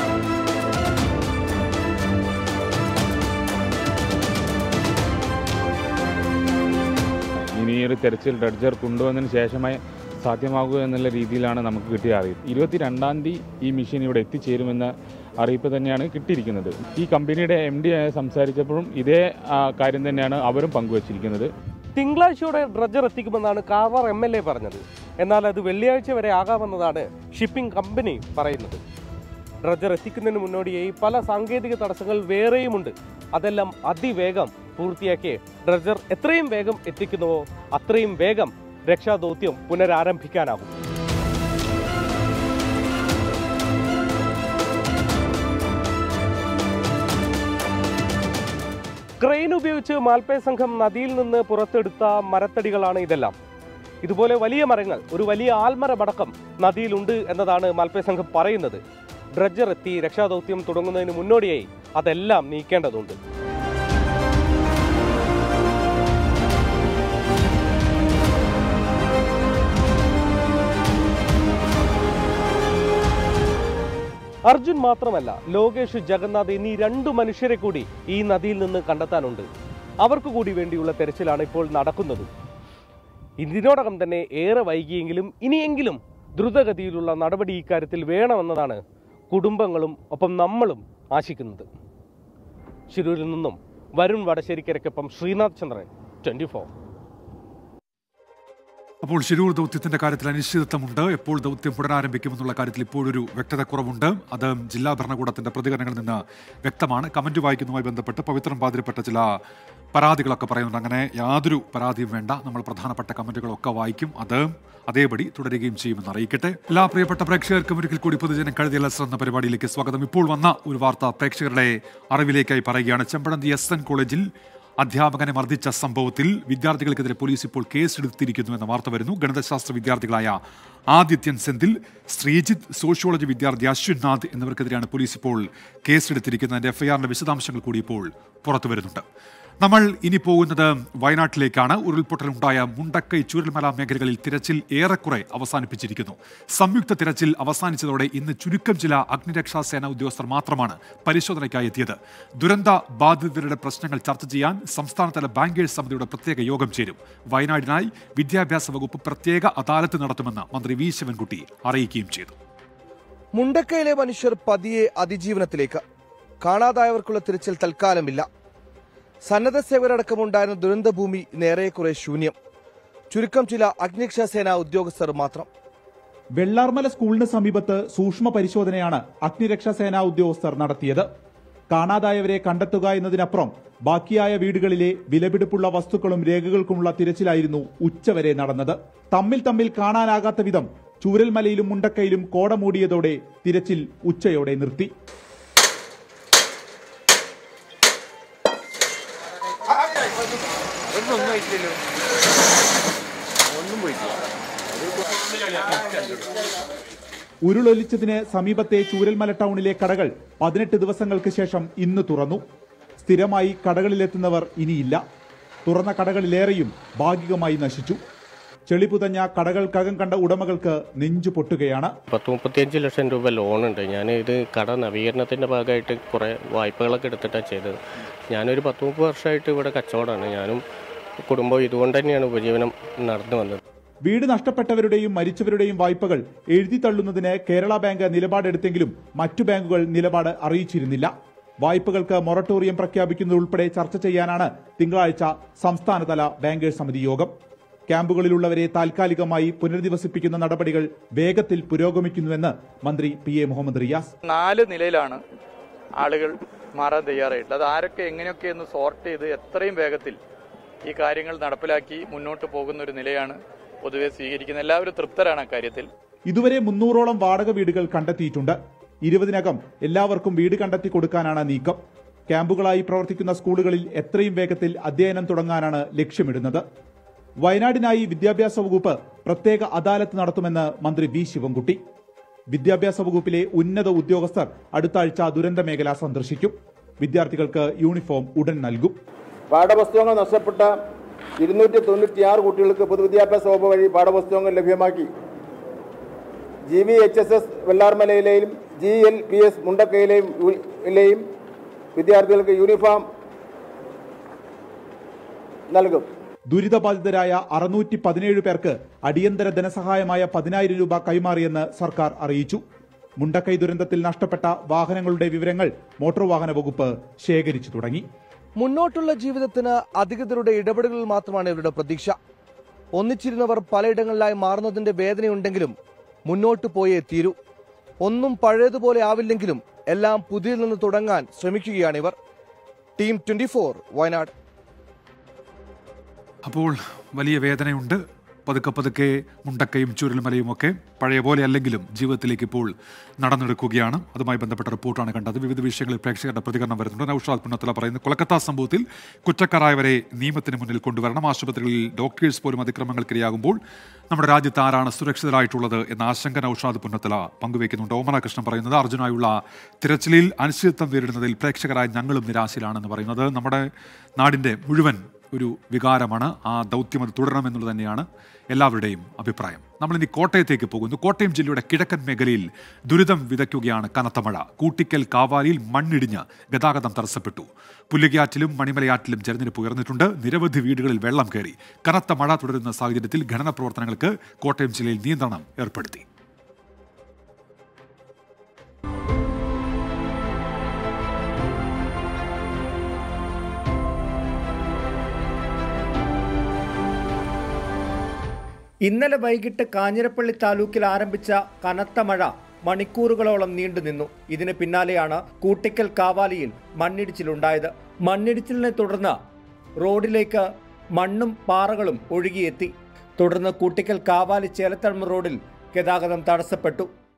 ഇനി ഈ ഒരു തെരച്ചിൽ ഡ്രഡ്ജർ കൊണ്ടുവന്നതിന് ശേഷമായി സാധ്യമാകുക എന്നുള്ള രീതിയിലാണ് നമുക്ക് കിട്ടിയ അറിയിപ്പ് ഇരുപത്തി രണ്ടാം തീയതി ഈ മെഷീൻ ഇവിടെ എത്തിച്ചേരുമെന്ന അറിയിപ്പ് തന്നെയാണ് കിട്ടിയിരിക്കുന്നത് ഈ കമ്പനിയുടെ എം ഡി സംസാരിച്ചപ്പോഴും ഇതേ ആ, കാര്യം തന്നെയാണ് അവരും പങ്കുവച്ചിരിക്കുന്നത് തിങ്കളാഴ്ചയോടെ ഡ്രഡ്ജർ എത്തിക്കുമെന്നാണ് കാർവാർ എം എൽ എ പറഞ്ഞത് എന്നാൽ അത് വെള്ളിയാഴ്ച വരെ ആകാമെന്നതാണ് ഷിപ്പിംഗ് കമ്പനി പറയുന്നത് ഡ്രഡ്ജർ എത്തിക്കുന്നതിന് മുന്നോടിയായി പല സാങ്കേതിക തടസ്സങ്ങൾ വേറെയുമുണ്ട് അതെല്ലാം അതിവേഗം പൂർത്തിയാക്കി ഡ്രഡ്ജർ എത്രയും വേഗം എത്തിക്കുന്നുവോ അത്രയും വേഗം രക്ഷാദൗത്യം പുനരാരംഭിക്കാനാകും ക്രെയിൻ ഉപയോഗിച്ച് മാൽപ്പേ സംഘം നദിയിൽ നിന്ന് പുറത്തെടുത്ത മരത്തടികളാണ് ഇതെല്ലാം ഇതുപോലെ വലിയ മരങ്ങൾ ഒരു വലിയ ആൽമരമടക്കം നദിയിലുണ്ട് എന്നതാണ് മാൽപ്പേ സംഘം പറയുന്നത് ഡ്രഡ്ജർ എത്തി രക്ഷാദൗത്യം തുടങ്ങുന്നതിന് മുന്നോടിയായി അതെല്ലാം നീക്കേണ്ടതുണ്ട് അർജുൻ മാത്രമല്ല ലോകേഷ് ജഗന്നാഥ് എന്നീ രണ്ടു മനുഷ്യരെ കൂടി ഈ നദിയിൽ നിന്ന് കണ്ടെത്താനുണ്ട് അവർക്ക് കൂടി വേണ്ടിയുള്ള തെരച്ചിലാണ് ഇപ്പോൾ നടക്കുന്നത് ഇതിനോടകം തന്നെ ഏറെ വൈകിയെങ്കിലും ഇനിയെങ്കിലും ദ്രുതഗതിയിലുള്ള നടപടി ഇക്കാര്യത്തിൽ വേണമെന്നതാണ് കുടുംബങ്ങളും ഒപ്പം നമ്മളും ആശിക്കുന്നത് ശിരൂരിൽ നിന്നും വരുൺ വടശ്ശേരിക്കരയ്ക്കൊപ്പം ശ്രീനാഥ് ചന്ദ്രൻ ട്വന്റി ഫോർ അപ്പോൾ ശിരൂർ ദൗത്യത്തിന്റെ കാര്യത്തിൽ അനിശ്ചിതത്വമുണ്ട് എപ്പോൾ ദൗത്യം പുനരാരംഭിക്കുമെന്നുള്ള കാര്യത്തിൽ ഇപ്പോഴൊരു വ്യക്തതക്കുറവുണ്ട് അത് ജില്ലാ ഭരണകൂടത്തിന്റെ പ്രതികരണങ്ങളിൽ നിന്ന് വ്യക്തമാണ് കമന്റ് വായിക്കുന്നതുമായി ബന്ധപ്പെട്ട് പവിത്രം പാതിരപ്പെട്ട ചില പരാതികളൊക്കെ പറയുന്നുണ്ട് അങ്ങനെ യാതൊരു പരാതിയും വേണ്ട നമ്മൾ പ്രധാനപ്പെട്ട കമന്റുകളൊക്കെ വായിക്കും അത് അതേപടി തുടരുകയും ചെയ്യുമെന്ന് അറിയിക്കട്ടെ എല്ലാ പ്രിയപ്പെട്ട പ്രേക്ഷകർക്കും ഒരിക്കൽ കൂടി പൊതുജനം കഴുതിയ ലസർ എന്ന പരിപാടിയിലേക്ക് സ്വാഗതം ഇപ്പോൾ വന്ന ഒരു വാർത്ത പ്രേക്ഷകരുടെ അറിവിലേക്കായി പറയുകയാണ് ചെമ്പഴന്തി എസ് എൻ കോളേജിൽ അധ്യാപകനെ മർദ്ദിച്ച സംഭവത്തിൽ വിദ്യാർത്ഥികൾക്കെതിരെ പോലീസ് ഇപ്പോൾ കേസെടുത്തിരിക്കുന്നു എന്ന വാർത്ത വരുന്നു ഗണിതശാസ്ത്ര വിദ്യാർത്ഥികളായ ആദിത്യൻ സെന്തിൽ ശ്രീജിത്ത് സോഷ്യോളജി വിദ്യാർത്ഥി അശ്വിൻ നാഥ് എന്നിവർക്കെതിരെയാണ് പോലീസ് ഇപ്പോൾ കേസെടുത്തിരിക്കുന്നതിന്റെ എഫ്ഐആറിന്റെ വിശദാംശങ്ങൾ കൂടി ഇപ്പോൾ പുറത്തു വരുന്നുണ്ട് നമ്മൾ ഇനി പോകുന്നത് വയനാട്ടിലേക്കാണ് ഉരുൾപൊട്ടലുണ്ടായ മുണ്ടക്കൈ ചൂരൽമല മേഖലകളിൽ തിരച്ചിൽ ഏറെക്കുറെ അവസാനിപ്പിച്ചിരിക്കുന്നു സംയുക്ത തിരച്ചിൽ അവസാനിച്ചതോടെ ഇന്ന് ചുരുക്കം ചില അഗ്നിരക്ഷാ സേന ഉദ്യോഗസ്ഥർ മാത്രമാണ് പരിശോധനയ്ക്കായി എത്തിയത് ദുരന്ത ബാധിതരുടെ പ്രശ്നങ്ങൾ ചർച്ച ചെയ്യാൻ സംസ്ഥാനതല ബാങ്കേഴ്സ് സമിതിയുടെ പ്രത്യേക യോഗം ചേരും വയനാടിനായി വിദ്യാഭ്യാസ വകുപ്പ് പ്രത്യേക അദാലത്ത് നടത്തുമെന്ന് മന്ത്രി വി ശിവൻകുട്ടി അറിയിക്കുകയും ചെയ്തു മുണ്ടക്കയിലെ മനുഷ്യർ പതിയെ അതിജീവനത്തിലേക്ക് കാണാതായവർക്കുള്ള തിരച്ചിൽ തൽക്കാലമില്ല സന്നദ്ധ സേവകരടക്കമുണ്ടായിരുന്ന ദുരന്തഭൂമി നേരെക്കുറെ ശൂന്യം ചുരുക്കം ചില അഗ്നിരക്ഷാസേന ഉദ്യോഗസ്ഥർ മാത്രം വെള്ളാർമല സ്കൂളിന് സമീപത്ത് സൂക്ഷ്മ പരിശോധനയാണ് അഗ്നിരക്ഷാസേനാ ഉദ്യോഗസ്ഥർ നടത്തിയത് കാണാതായവരെ കണ്ടെത്തുക എന്നതിനപ്പുറം ബാക്കിയായ വീടുകളിലെ വിലപിടിപ്പുള്ള വസ്തുക്കളും രേഖകൾക്കുമുള്ള തിരച്ചിലായിരുന്നു ഉച്ചവരെ നടന്നത് തമ്മിൽ തമ്മിൽ കാണാനാകാത്ത വിധം ചൂരൽമലയിലും മുണ്ടക്കയിലും കോട മൂടിയതോടെ തിരച്ചിൽ ഉച്ചയോടെ നിർത്തി ഉരുളൊലിച്ചതിന് സമീപത്തെ ചൂരൽമല ടൗണിലെ കടകൾ പതിനെട്ട് ദിവസങ്ങൾക്ക് ശേഷം ഇന്ന് തുറന്നു സ്ഥിരമായി കടകളിലെത്തുന്നവർ ഇനിയില്ല തുറന്ന കടകളിലേറെയും ഭാഗികമായി നശിച്ചു ചെളിപുതഞ്ഞ കടകൾക്കകം കണ്ട ഉടമകൾക്ക് നെഞ്ചു പൊട്ടുകയാണ് പത്ത് മുപ്പത്തിയഞ്ച് ലക്ഷം രൂപ ലോണുണ്ട് ഞാൻ ഇത് കട നവീകരണത്തിൻ്റെ ഭാഗമായിട്ട് കുറേ വായ്പകളൊക്കെ എടുത്തിട്ടാണ് ചെയ്തത് ഞാനൊരു പത്ത് മുപ്പത് വർഷമായിട്ട് ഇവിടെ കച്ചവടമാണ് ഞാനും കുടുംബം ഇതുകൊണ്ട് തന്നെയാണ് ഉപജീവനം നടന്നു വന്നത് വീട് നഷ്ടപ്പെട്ടവരുടെയും മരിച്ചവരുടെയും വായ്പകൾ എഴുതി തള്ളുന്നതിന് കേരള ബാങ്ക് നിലപാടെടുത്തെങ്കിലും മറ്റു ബാങ്കുകൾ നിലപാട് അറിയിച്ചിരുന്നില്ല വായ്പകൾക്ക് മൊറട്ടോറിയം പ്രഖ്യാപിക്കുന്നതുൾപ്പെടെ ചർച്ച ചെയ്യാനാണ് തിങ്കളാഴ്ച സംസ്ഥാനതല ബാങ്കേഴ്സ് സമിതി യോഗം ക്യാമ്പുകളിലുള്ളവരെ താൽക്കാലികമായി പുനരധിവസിപ്പിക്കുന്ന നടപടികൾ വേഗത്തിൽ പുരോഗമിക്കുന്നുവെന്ന് മന്ത്രി പി എ മുഹമ്മദ് റിയാസ് നാല് നിലയിലാണ് ആളുകൾ മാറാൻ തയ്യാറായിട്ടുള്ളത് അത് ആരൊക്കെ എങ്ങനെയൊക്കെ എന്ന് സോർട്ട് ചെയ്ത് എത്രയും വേഗത്തിൽ ഈ കാര്യങ്ങൾ നടപ്പിലാക്കി മുന്നോട്ട് പോകുന്ന ഒരു നിലയാണ് പൊതുവെ സ്വീകരിക്കുന്നത് എല്ലാവരും തൃപ്തരാണ് അക്കാര്യത്തിൽ ഇതുവരെ മുന്നൂറോളം വാടക വീടുകൾ കണ്ടെത്തിയിട്ടുണ്ട് ഇരുപതിനകം എല്ലാവർക്കും വീട് കണ്ടെത്തി കൊടുക്കാനാണ് നീക്കം ക്യാമ്പുകളായി പ്രവർത്തിക്കുന്ന സ്കൂളുകളിൽ എത്രയും വേഗത്തിൽ അധ്യയനം തുടങ്ങാനാണ് ലക്ഷ്യമിടുന്നത് വയനാടിനായി വിദ്യാഭ്യാസ വകുപ്പ് പ്രത്യേക അദാലത്ത് നടത്തുമെന്ന് മന്ത്രി വി ശിവൻകുട്ടി വിദ്യാഭ്യാസ വകുപ്പിലെ ഉന്നത ഉദ്യോഗസ്ഥർ അടുത്ത ആഴ്ച ദുരന്ത മേഖല സന്ദർശിക്കും വിദ്യാർത്ഥികൾക്ക് യൂണിഫോം ഉടൻ നൽകും പാഠപുസ്തകങ്ങൾ നഷ്ടപ്പെട്ട ഇരുന്നൂറ്റി തൊണ്ണൂറ്റിയാറ് കുട്ടികൾക്ക് പൊതുവിദ്യാഭ്യാസ വകുപ്പ് വഴി പാഠപുസ്തകങ്ങൾ ലഭ്യമാക്കി G V H S S വെള്ളാർമലയിലെയും ജി എൽ പി എസ് മുണ്ടക്കയിലെയും യു- യിലെയും വിദ്യാർത്ഥികൾക്ക് യൂണിഫോം നൽകും ദുരിതബാധിതരായ അറുന്നൂറ്റി പതിനേഴ് പേർക്ക് അടിയന്തര ധനസഹായമായ പതിനായിരം രൂപ കൈമാറിയെന്ന് സർക്കാർ അറിയിച്ചു മുണ്ടക്കൈ ദുരന്തത്തിൽ നഷ്ടപ്പെട്ട വാഹനങ്ങളുടെ വിവരങ്ങൾ മോട്ടോർ വാഹന വകുപ്പ് ശേഖരിച്ചു തുടങ്ങി മുന്നോട്ടുള്ള ജീവിതത്തിന് അധികൃതരുടെ ഇടപെടലുകൾ മാത്രമാണ് ഇവരുടെ പ്രതീക്ഷ ഒന്നിച്ചിരുന്നവർ പലയിടങ്ങളിലായി മാറുന്നതിന്റെ വേദനയുണ്ടെങ്കിലും മുന്നോട്ട് പോയേ തീരൂ ഒന്നും പഴയതുപോലെ ആവില്ലെങ്കിലും എല്ലാം പുതിയതിൽ നിന്ന് തുടങ്ങാൻ ശ്രമിക്കുകയാണിവർ ടീം ട്വന്റി വയനാട് അപ്പോൾ വലിയ വേദനയുണ്ട് പതുക്കെ പതുക്കെ മുണ്ടക്കയും ചുരുൾമലയും ഒക്കെ പഴയ പോലെ അല്ലെങ്കിലും ജീവിതത്തിലേക്ക് ഇപ്പോൾ നടന്നെടുക്കുകയാണ് അതുമായി ബന്ധപ്പെട്ട റിപ്പോർട്ടാണ് കണ്ടത് വിവിധ വിഷയങ്ങളിൽ പ്രേക്ഷകരുടെ പ്രതികരണം വരുന്നുണ്ട് നൌഷാദ് പുന്നത്തല പറയുന്നത് കൊൽക്കത്ത സംഭവത്തിൽ കുറ്റക്കാരായവരെ നിയമത്തിന് മുന്നിൽ കൊണ്ടുവരണം ആശുപത്രികളിൽ ഡോക്ടേഴ്സ് പോലും അതിക്രമങ്ങൾക്കിരയാകുമ്പോൾ നമ്മുടെ രാജ്യത്ത് ആരാണ് സുരക്ഷിതരായിട്ടുള്ളത് എന്ന ആശങ്ക നൌഷാദ് പുന്നത്തല പങ്കുവയ്ക്കുന്നുണ്ട് ഓമന കൃഷ്ണൻ പറയുന്നത് അർജുനായുള്ള തിരച്ചിലിൽ അനിശ്ചിതത്വം നേരിടുന്നതിൽ പ്രേക്ഷകരായ ഞങ്ങളും നിരാശയിലാണെന്ന് പറയുന്നത് നമ്മുടെ നാടിൻ്റെ മുഴുവൻ ഒരു വികാരമാണ് ആ ദൗത്യം അത് തുടരണമെന്നുള്ളത് തന്നെയാണ് എല്ലാവരുടെയും അഭിപ്രായം നമ്മളിനി കോട്ടയത്തേക്ക് പോകുന്നു കോട്ടയം ജില്ലയുടെ കിഴക്കൻ മേഖലയിൽ ദുരിതം വിതയ്ക്കുകയാണ് കനത്ത മഴ കൂട്ടിക്കൽ കാവാലിയിൽ മണ്ണിടിഞ്ഞ് ഗതാഗതം തടസ്സപ്പെട്ടു പുല്ലുകയാറ്റിലും മണിമലയാറ്റിലും ജലനിരപ്പ് ഉയർന്നിട്ടുണ്ട് നിരവധി വീടുകളിൽ വെള്ളം കയറി കനത്ത മഴ തുടരുന്ന സാഹചര്യത്തിൽ ഖനന പ്രവർത്തനങ്ങൾക്ക് കോട്ടയം ജില്ലയിൽ നിയന്ത്രണം ഏർപ്പെടുത്തി ഇന്നലെ വൈകിട്ട് കാഞ്ഞിരപ്പള്ളി താലൂക്കിൽ ആരംഭിച്ച കനത്ത മഴ മണിക്കൂറുകളോളം നീണ്ടുനിന്നു ഇതിന് പിന്നാലെയാണ് കൂട്ടിക്കൽ കാവാലിയിൽ മണ്ണിടിച്ചിലുണ്ടായത് മണ്ണിടിച്ചിലിനെ തുടർന്ന് റോഡിലേക്ക് മണ്ണും പാറകളും ഒഴുകിയെത്തി തുടർന്ന് കൂട്ടിക്കൽ കാവാലി ചേലത്തഴമ റോഡിൽ ഗതാഗതം തടസ്സപ്പെട്ടു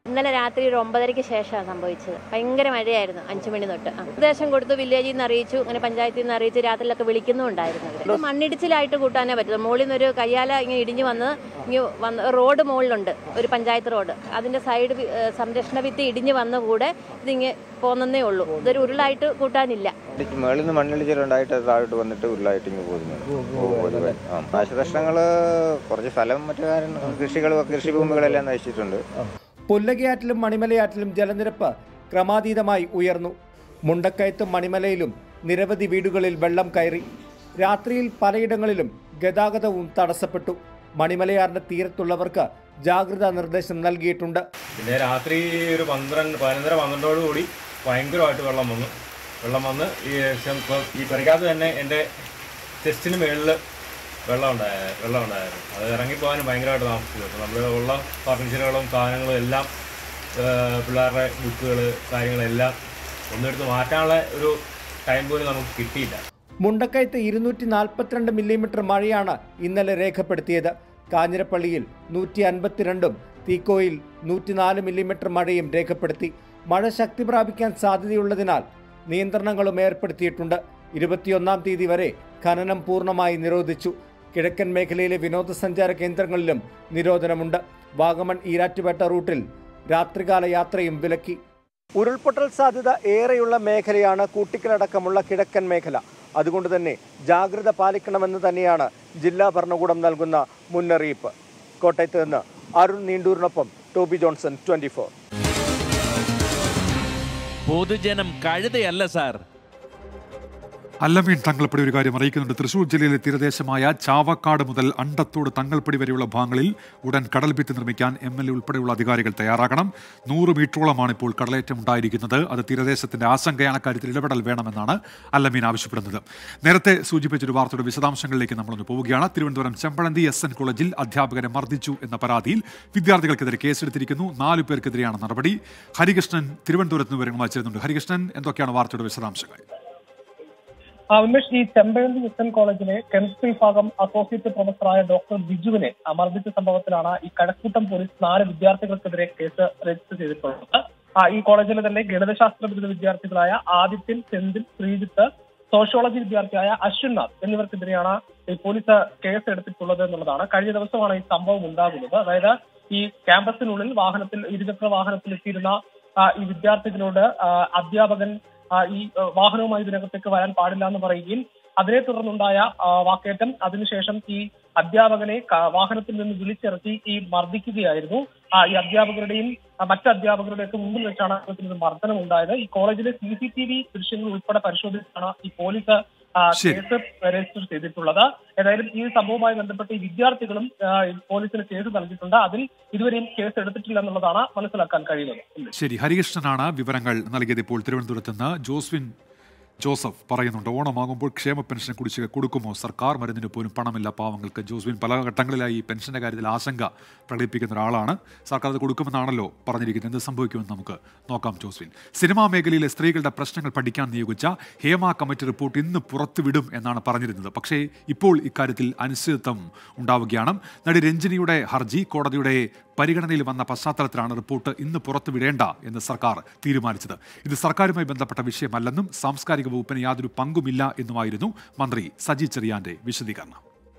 ഇന്നലെ രാത്രി ഒരു ഒമ്പതരയ്ക്ക് ശേഷമാണ് സംഭവിച്ചത് ഭയങ്കര മഴയായിരുന്നു അഞ്ചു മണി തൊട്ട് ആ. നിർദ്ദേശം കൊടുത്തു വില്ലേജിൽ നിന്ന് അറിയിച്ചു അങ്ങനെ പഞ്ചായത്തിൽ നിന്ന് അറിയിച്ച് രാത്രിയിലൊക്കെ വിളിക്കുന്നുണ്ടായിരുന്നു അവര്. ഇത് മണ്ണിടിച്ചിലായിട്ട് കൂട്ടാനേ പറ്റും മുകളിൽ നിന്ന് ഒരു കയ്യാല ഇങ്ങനെ ഇടിഞ്ഞു വന്ന് ഇങ്ങ് വന്ന് റോഡ് മുകളിലുണ്ട് ഒരു പഞ്ചായത്ത് റോഡ് അതിന്റെ സൈഡ് വി- ഏഹ് സംരക്ഷണ ഭിത്തി ഇടിഞ്ഞു വന്ന കൂടെ ഇതിങ്ങ് പോന്നേ ഉള്ളൂ ഇതൊരു ഉരുളായിട്ട് കൂട്ടാനില്ല മേളിൽ നിന്ന് മണ്ണിടിച്ചിലുണ്ടായിട്ട് അത് താഴോട്ട് വന്നിട്ട് ഉരുളായിട്ട് ഇങ്ങ് പോകുന്നു ആ നാശനഷ്ടങ്ങൾ കുറച്ച് സ്ഥലം മറ്റു കാരണം കൃഷികളും കൃഷിഭൂമികളെല്ലാം നശിച്ചിട്ടുണ്ട് പുല്ലകയാറ്റിലും മണിമലയാറ്റിലും ജലനിരപ്പ് ക്രമാതീതമായി ഉയർന്നു മുണ്ടക്കയത്തും മണിമലയിലും നിരവധി വീടുകളിൽ വെള്ളം കയറി രാത്രിയിൽ പലയിടങ്ങളിലും ഗതാഗതവും തടസ്സപ്പെട്ടു മണിമലയാറിന്റെ തീരത്തുള്ളവർക്ക് ജാഗ്രതാ നിർദ്ദേശം നൽകിയിട്ടുണ്ട് പിന്നെ രാത്രി ഒരു പന്ത്രണ്ട് പതിനൊന്നര പന്ത്രണ്ടോട് കൂടി ഭയങ്കരമായിട്ട് വെള്ളം വന്നു വെള്ളം വന്ന് ഈ ഏകദേശം ഇപ്പോൾ ഈ പെരക്കകത്ത് തന്നെ എൻ്റെ ചെസ്റ്റിന് മുകളിൽ വെള്ളം ഉണ്ടായ വെള്ളം ഉണ്ടായിരുന്നു അത് ഇറങ്ങിപ്പോകാനും ഭയങ്കരമായിട്ട് താമസിച്ചു അപ്പോൾ നമ്മൾ ഉള്ള ഫർണിച്ചറുകളും സാധനങ്ങളും എല്ലാം ആ, പിള്ളേരുടെ ബുക്കുകൾ കാര്യങ്ങളെല്ലാം ഒന്നെടുത്ത് മാറ്റാനുള്ള ഒരു ടൈം പോലും നമുക്ക് കിട്ടിയില്ല മുണ്ടക്കയത്ത് ഇരുന്നൂറ്റി നാൽപ്പത്തിരണ്ട് മില്ലിമീറ്റർ മഴയാണ് ഇന്നലെ രേഖപ്പെടുത്തിയത് കാഞ്ഞിരപ്പള്ളിയിൽ നൂറ്റി അൻപത്തിരണ്ടും തീക്കോയിൽ നൂറ്റിനാല് മില്ലിമീറ്റർ മഴയും രേഖപ്പെടുത്തി മഴ ശക്തി പ്രാപിക്കാൻ സാധ്യതയുള്ളതിനാൽ നിയന്ത്രണങ്ങളും ഏർപ്പെടുത്തിയിട്ടുണ്ട് ഇരുപത്തിയൊന്നാം തീയതി വരെ ഖനനം പൂർണ്ണമായി നിരോധിച്ചു കിഴക്കൻ മേഖലയിലെ വിനോദസഞ്ചാര കേന്ദ്രങ്ങളിലും നിരോധനമുണ്ട് വാഗമൺ ഈരാറ്റുപേട്ട റൂട്ടിൽ രാത്രികാല യാത്രയും വിലക്കി ഉരുൾപൊട്ടൽ സാധ്യത ഏറെയുള്ള മേഖലയാണ് കൂട്ടിക്കലടക്കമുള്ള കിഴക്കൻ മേഖല അതുകൊണ്ട് തന്നെ ജാഗ്രത പാലിക്കണമെന്ന് തന്നെയാണ് ജില്ലാ ഭരണകൂടം നൽകുന്ന മുന്നറിയിപ്പ് കോട്ടയത്ത് നിന്ന് അരുൺ നീണ്ടൂരിനൊപ്പം ടോബി ജോൺസൺ ട്വന്റി പൊതുജനം കഴുതയല്ല സാർ അല്ലമീൻ തങ്ങൾപ്പടി ഒരു കാര്യം അറിയിക്കുന്നുണ്ട് തൃശൂർ ജില്ലയിലെ തീരദേശമായ ചാവക്കാട് മുതൽ അണ്ടത്തോട് തങ്ങൾപ്പടി വരെയുള്ള ഭാഗങ്ങളിൽ ഉടൻ കടൽ ഭിത്തി നിർമ്മിക്കാൻ എം എൽ എ ഉൾപ്പെടെയുള്ള അധികാരികൾ തയ്യാറാകണം നൂറ് മീറ്ററോളമാണ് ഇപ്പോൾ കടലേറ്റം ഉണ്ടായിരിക്കുന്നത് അത് തീരദേശത്തിന്റെ ആശങ്കയാണ് കാര്യത്തിൽ ഇടപെടൽ വേണമെന്നാണ് അല്ലമീൻ ആവശ്യപ്പെടുന്നത് നേരത്തെ സൂചിപ്പിച്ചൊരു വാർത്തയുടെ വിശദാംശങ്ങളിലേക്ക് നമ്മളൊന്ന് പോവുകയാണ് തിരുവനന്തപുരം ചെമ്പഴന്തി എസ് എൻ കോളേജിൽ അധ്യാപകരെ മർദ്ദിച്ചു എന്ന പരാതിയിൽ വിദ്യാർത്ഥികൾക്കെതിരെ കേസെടുത്തിരിക്കുന്നു നാലു പേർക്കെതിരെയാണ് നടപടി ഹരികൃഷ്ണൻ തിരുവനന്തപുരത്ത് നിന്ന് വിവരങ്ങൾ ചേരുന്നുണ്ട് ഹരികൃഷ്ണൻ എന്തൊക്കെയാണ് വാർത്തയുടെ വിശദാംശങ്ങൾ ആ, ഉന്മേഷ് ഈ ചെമ്പഴന്തി എസ് എൻ കോളേജിലെ കെമിസ്ട്രി വിഭാഗം അസോസിയേറ്റ് പ്രൊഫസറായ ഡോക്ടർ ബിജുവിനെ മർദ്ദിച്ച സംഭവത്തിലാണ് ഈ കഴക്കൂട്ടം പോലീസ് നാല് വിദ്യാർത്ഥികൾക്കെതിരെ കേസ് രജിസ്റ്റർ ചെയ്തിട്ടുള്ളത് ആ, ഈ കോളേജിലെ തന്നെ ഗണിതശാസ്ത്ര ബിരുദ വിദ്യാർത്ഥികളായ ആദിത്യൻ സെന്തിൽ ശ്രീജിത്ത് സോഷ്യോളജി വിദ്യാർത്ഥിയായ അശ്വിൻനാഥ് എന്നിവർക്കെതിരെയാണ് ഈ പോലീസ് കേസ് എടുത്തിട്ടുള്ളത് എന്നുള്ളതാണ് കഴിഞ്ഞ ദിവസമാണ് ഈ സംഭവം ഉണ്ടാകുന്നത് അതായത് ഈ ക്യാമ്പസിനുള്ളിൽ വാഹനത്തിൽ ഇരുചക്ര വാഹനത്തിൽ എത്തിയിരുന്ന ആ, ഈ വിദ്യാർത്ഥികളോട് ആ, അധ്യാപകൻ ആ, ഈ ആ, വാഹനവുമായി ഇതിനകത്തേക്ക് വരാൻ പാടില്ല എന്ന് പറയുകയും അതിനെ തുടർന്നുണ്ടായ ആ, വാക്കേറ്റം അതിനുശേഷം ഈ അധ്യാപകനെ ക- വാഹനത്തിൽ നിന്ന് വിളിച്ചിറക്കി ഈ മർദ്ദിക്കുകയായിരുന്നു ആ, ഈ അധ്യാപകരുടെയും ആ, മറ്റ് അധ്യാപകരുടെയൊക്കെ മുമ്പിൽ വെച്ചാണ് ഇത്തരത്തിലൊരു മർദ്ദനം ഉണ്ടായത് ഈ കോളേജിലെ സി സി ടി വി ദൃശ്യങ്ങൾ ഉൾപ്പെടെ പരിശോധിച്ചാണ് ഈ പോലീസ് ആ, ശരി. കേസ് രജിസ്റ്റർ ചെയ്തിട്ടുള്ളത് ഏതായാലും ഈ സംഭവവുമായി ബന്ധപ്പെട്ട് ഈ വിദ്യാർത്ഥികളും ആ, ഈ പോലീസിന് കേസ് നൽകിയിട്ടുണ്ട് അതിൽ ഇതുവരെയും കേസ് എടുത്തിട്ടില്ല എന്നുള്ളതാണ് മനസ്സിലാക്കാൻ കഴിയുന്നത് ശരി ഹരികൃഷ്ണനാണ് വിവരങ്ങൾ നൽകിയത് ഇപ്പോൾ തിരുവനന്തപുരത്ത് നിന്ന് ജോസ്വിൻ ജോസഫ് പറയുന്നുണ്ട് ഓണമാകുമ്പോൾ ക്ഷേമ പെൻഷൻ കുടിശ്ശിക കൊടുക്കുമോ സർക്കാർ മരുന്നിന് പോലും പണമില്ല പാവങ്ങൾക്ക് ജോസ്വിൻ പല ഘട്ടങ്ങളിലായി ഈ പെൻഷന്റെ കാര്യത്തിൽ ആശങ്ക പ്രകടിപ്പിക്കുന്ന ഒരാളാണ് സർക്കാർ അത് കൊടുക്കുമെന്നാണല്ലോ പറഞ്ഞിരിക്കുന്നത് എന്ത് സംഭവിക്കുമെന്ന് നമുക്ക് നോക്കാം ജോസ്വിൻ സിനിമാ മേഖലയിലെ സ്ത്രീകളുടെ പ്രശ്നങ്ങൾ പഠിക്കാൻ നിയോഗിച്ച ഹേമ കമ്മിറ്റി റിപ്പോർട്ട് ഇന്ന് പുറത്തുവിടും എന്നാണ് പറഞ്ഞിരുന്നത് പക്ഷേ ഇപ്പോൾ ഇക്കാര്യത്തിൽ അനിശ്ചിതത്വം ഉണ്ടാവുകയാണ് നടി രഞ്ജിനിയുടെ ഹർജി കോടതിയുടെ പരിഗണനയിൽ വന്ന പശ്ചാത്തലത്തിലാണ് റിപ്പോർട്ട് ഇന്ന് പുറത്തുവിടേണ്ട എന്ന് സർക്കാർ തീരുമാനിച്ചത് ഇത് സർക്കാരുമായി ബന്ധപ്പെട്ട വിഷയമല്ലെന്നും സാംസ്കാരിക വകുപ്പിന് യാതൊരു പങ്കുമില്ല എന്നുമായിരുന്നു മന്ത്രി സജി ചെറിയാന്റെ വിശദീകരണം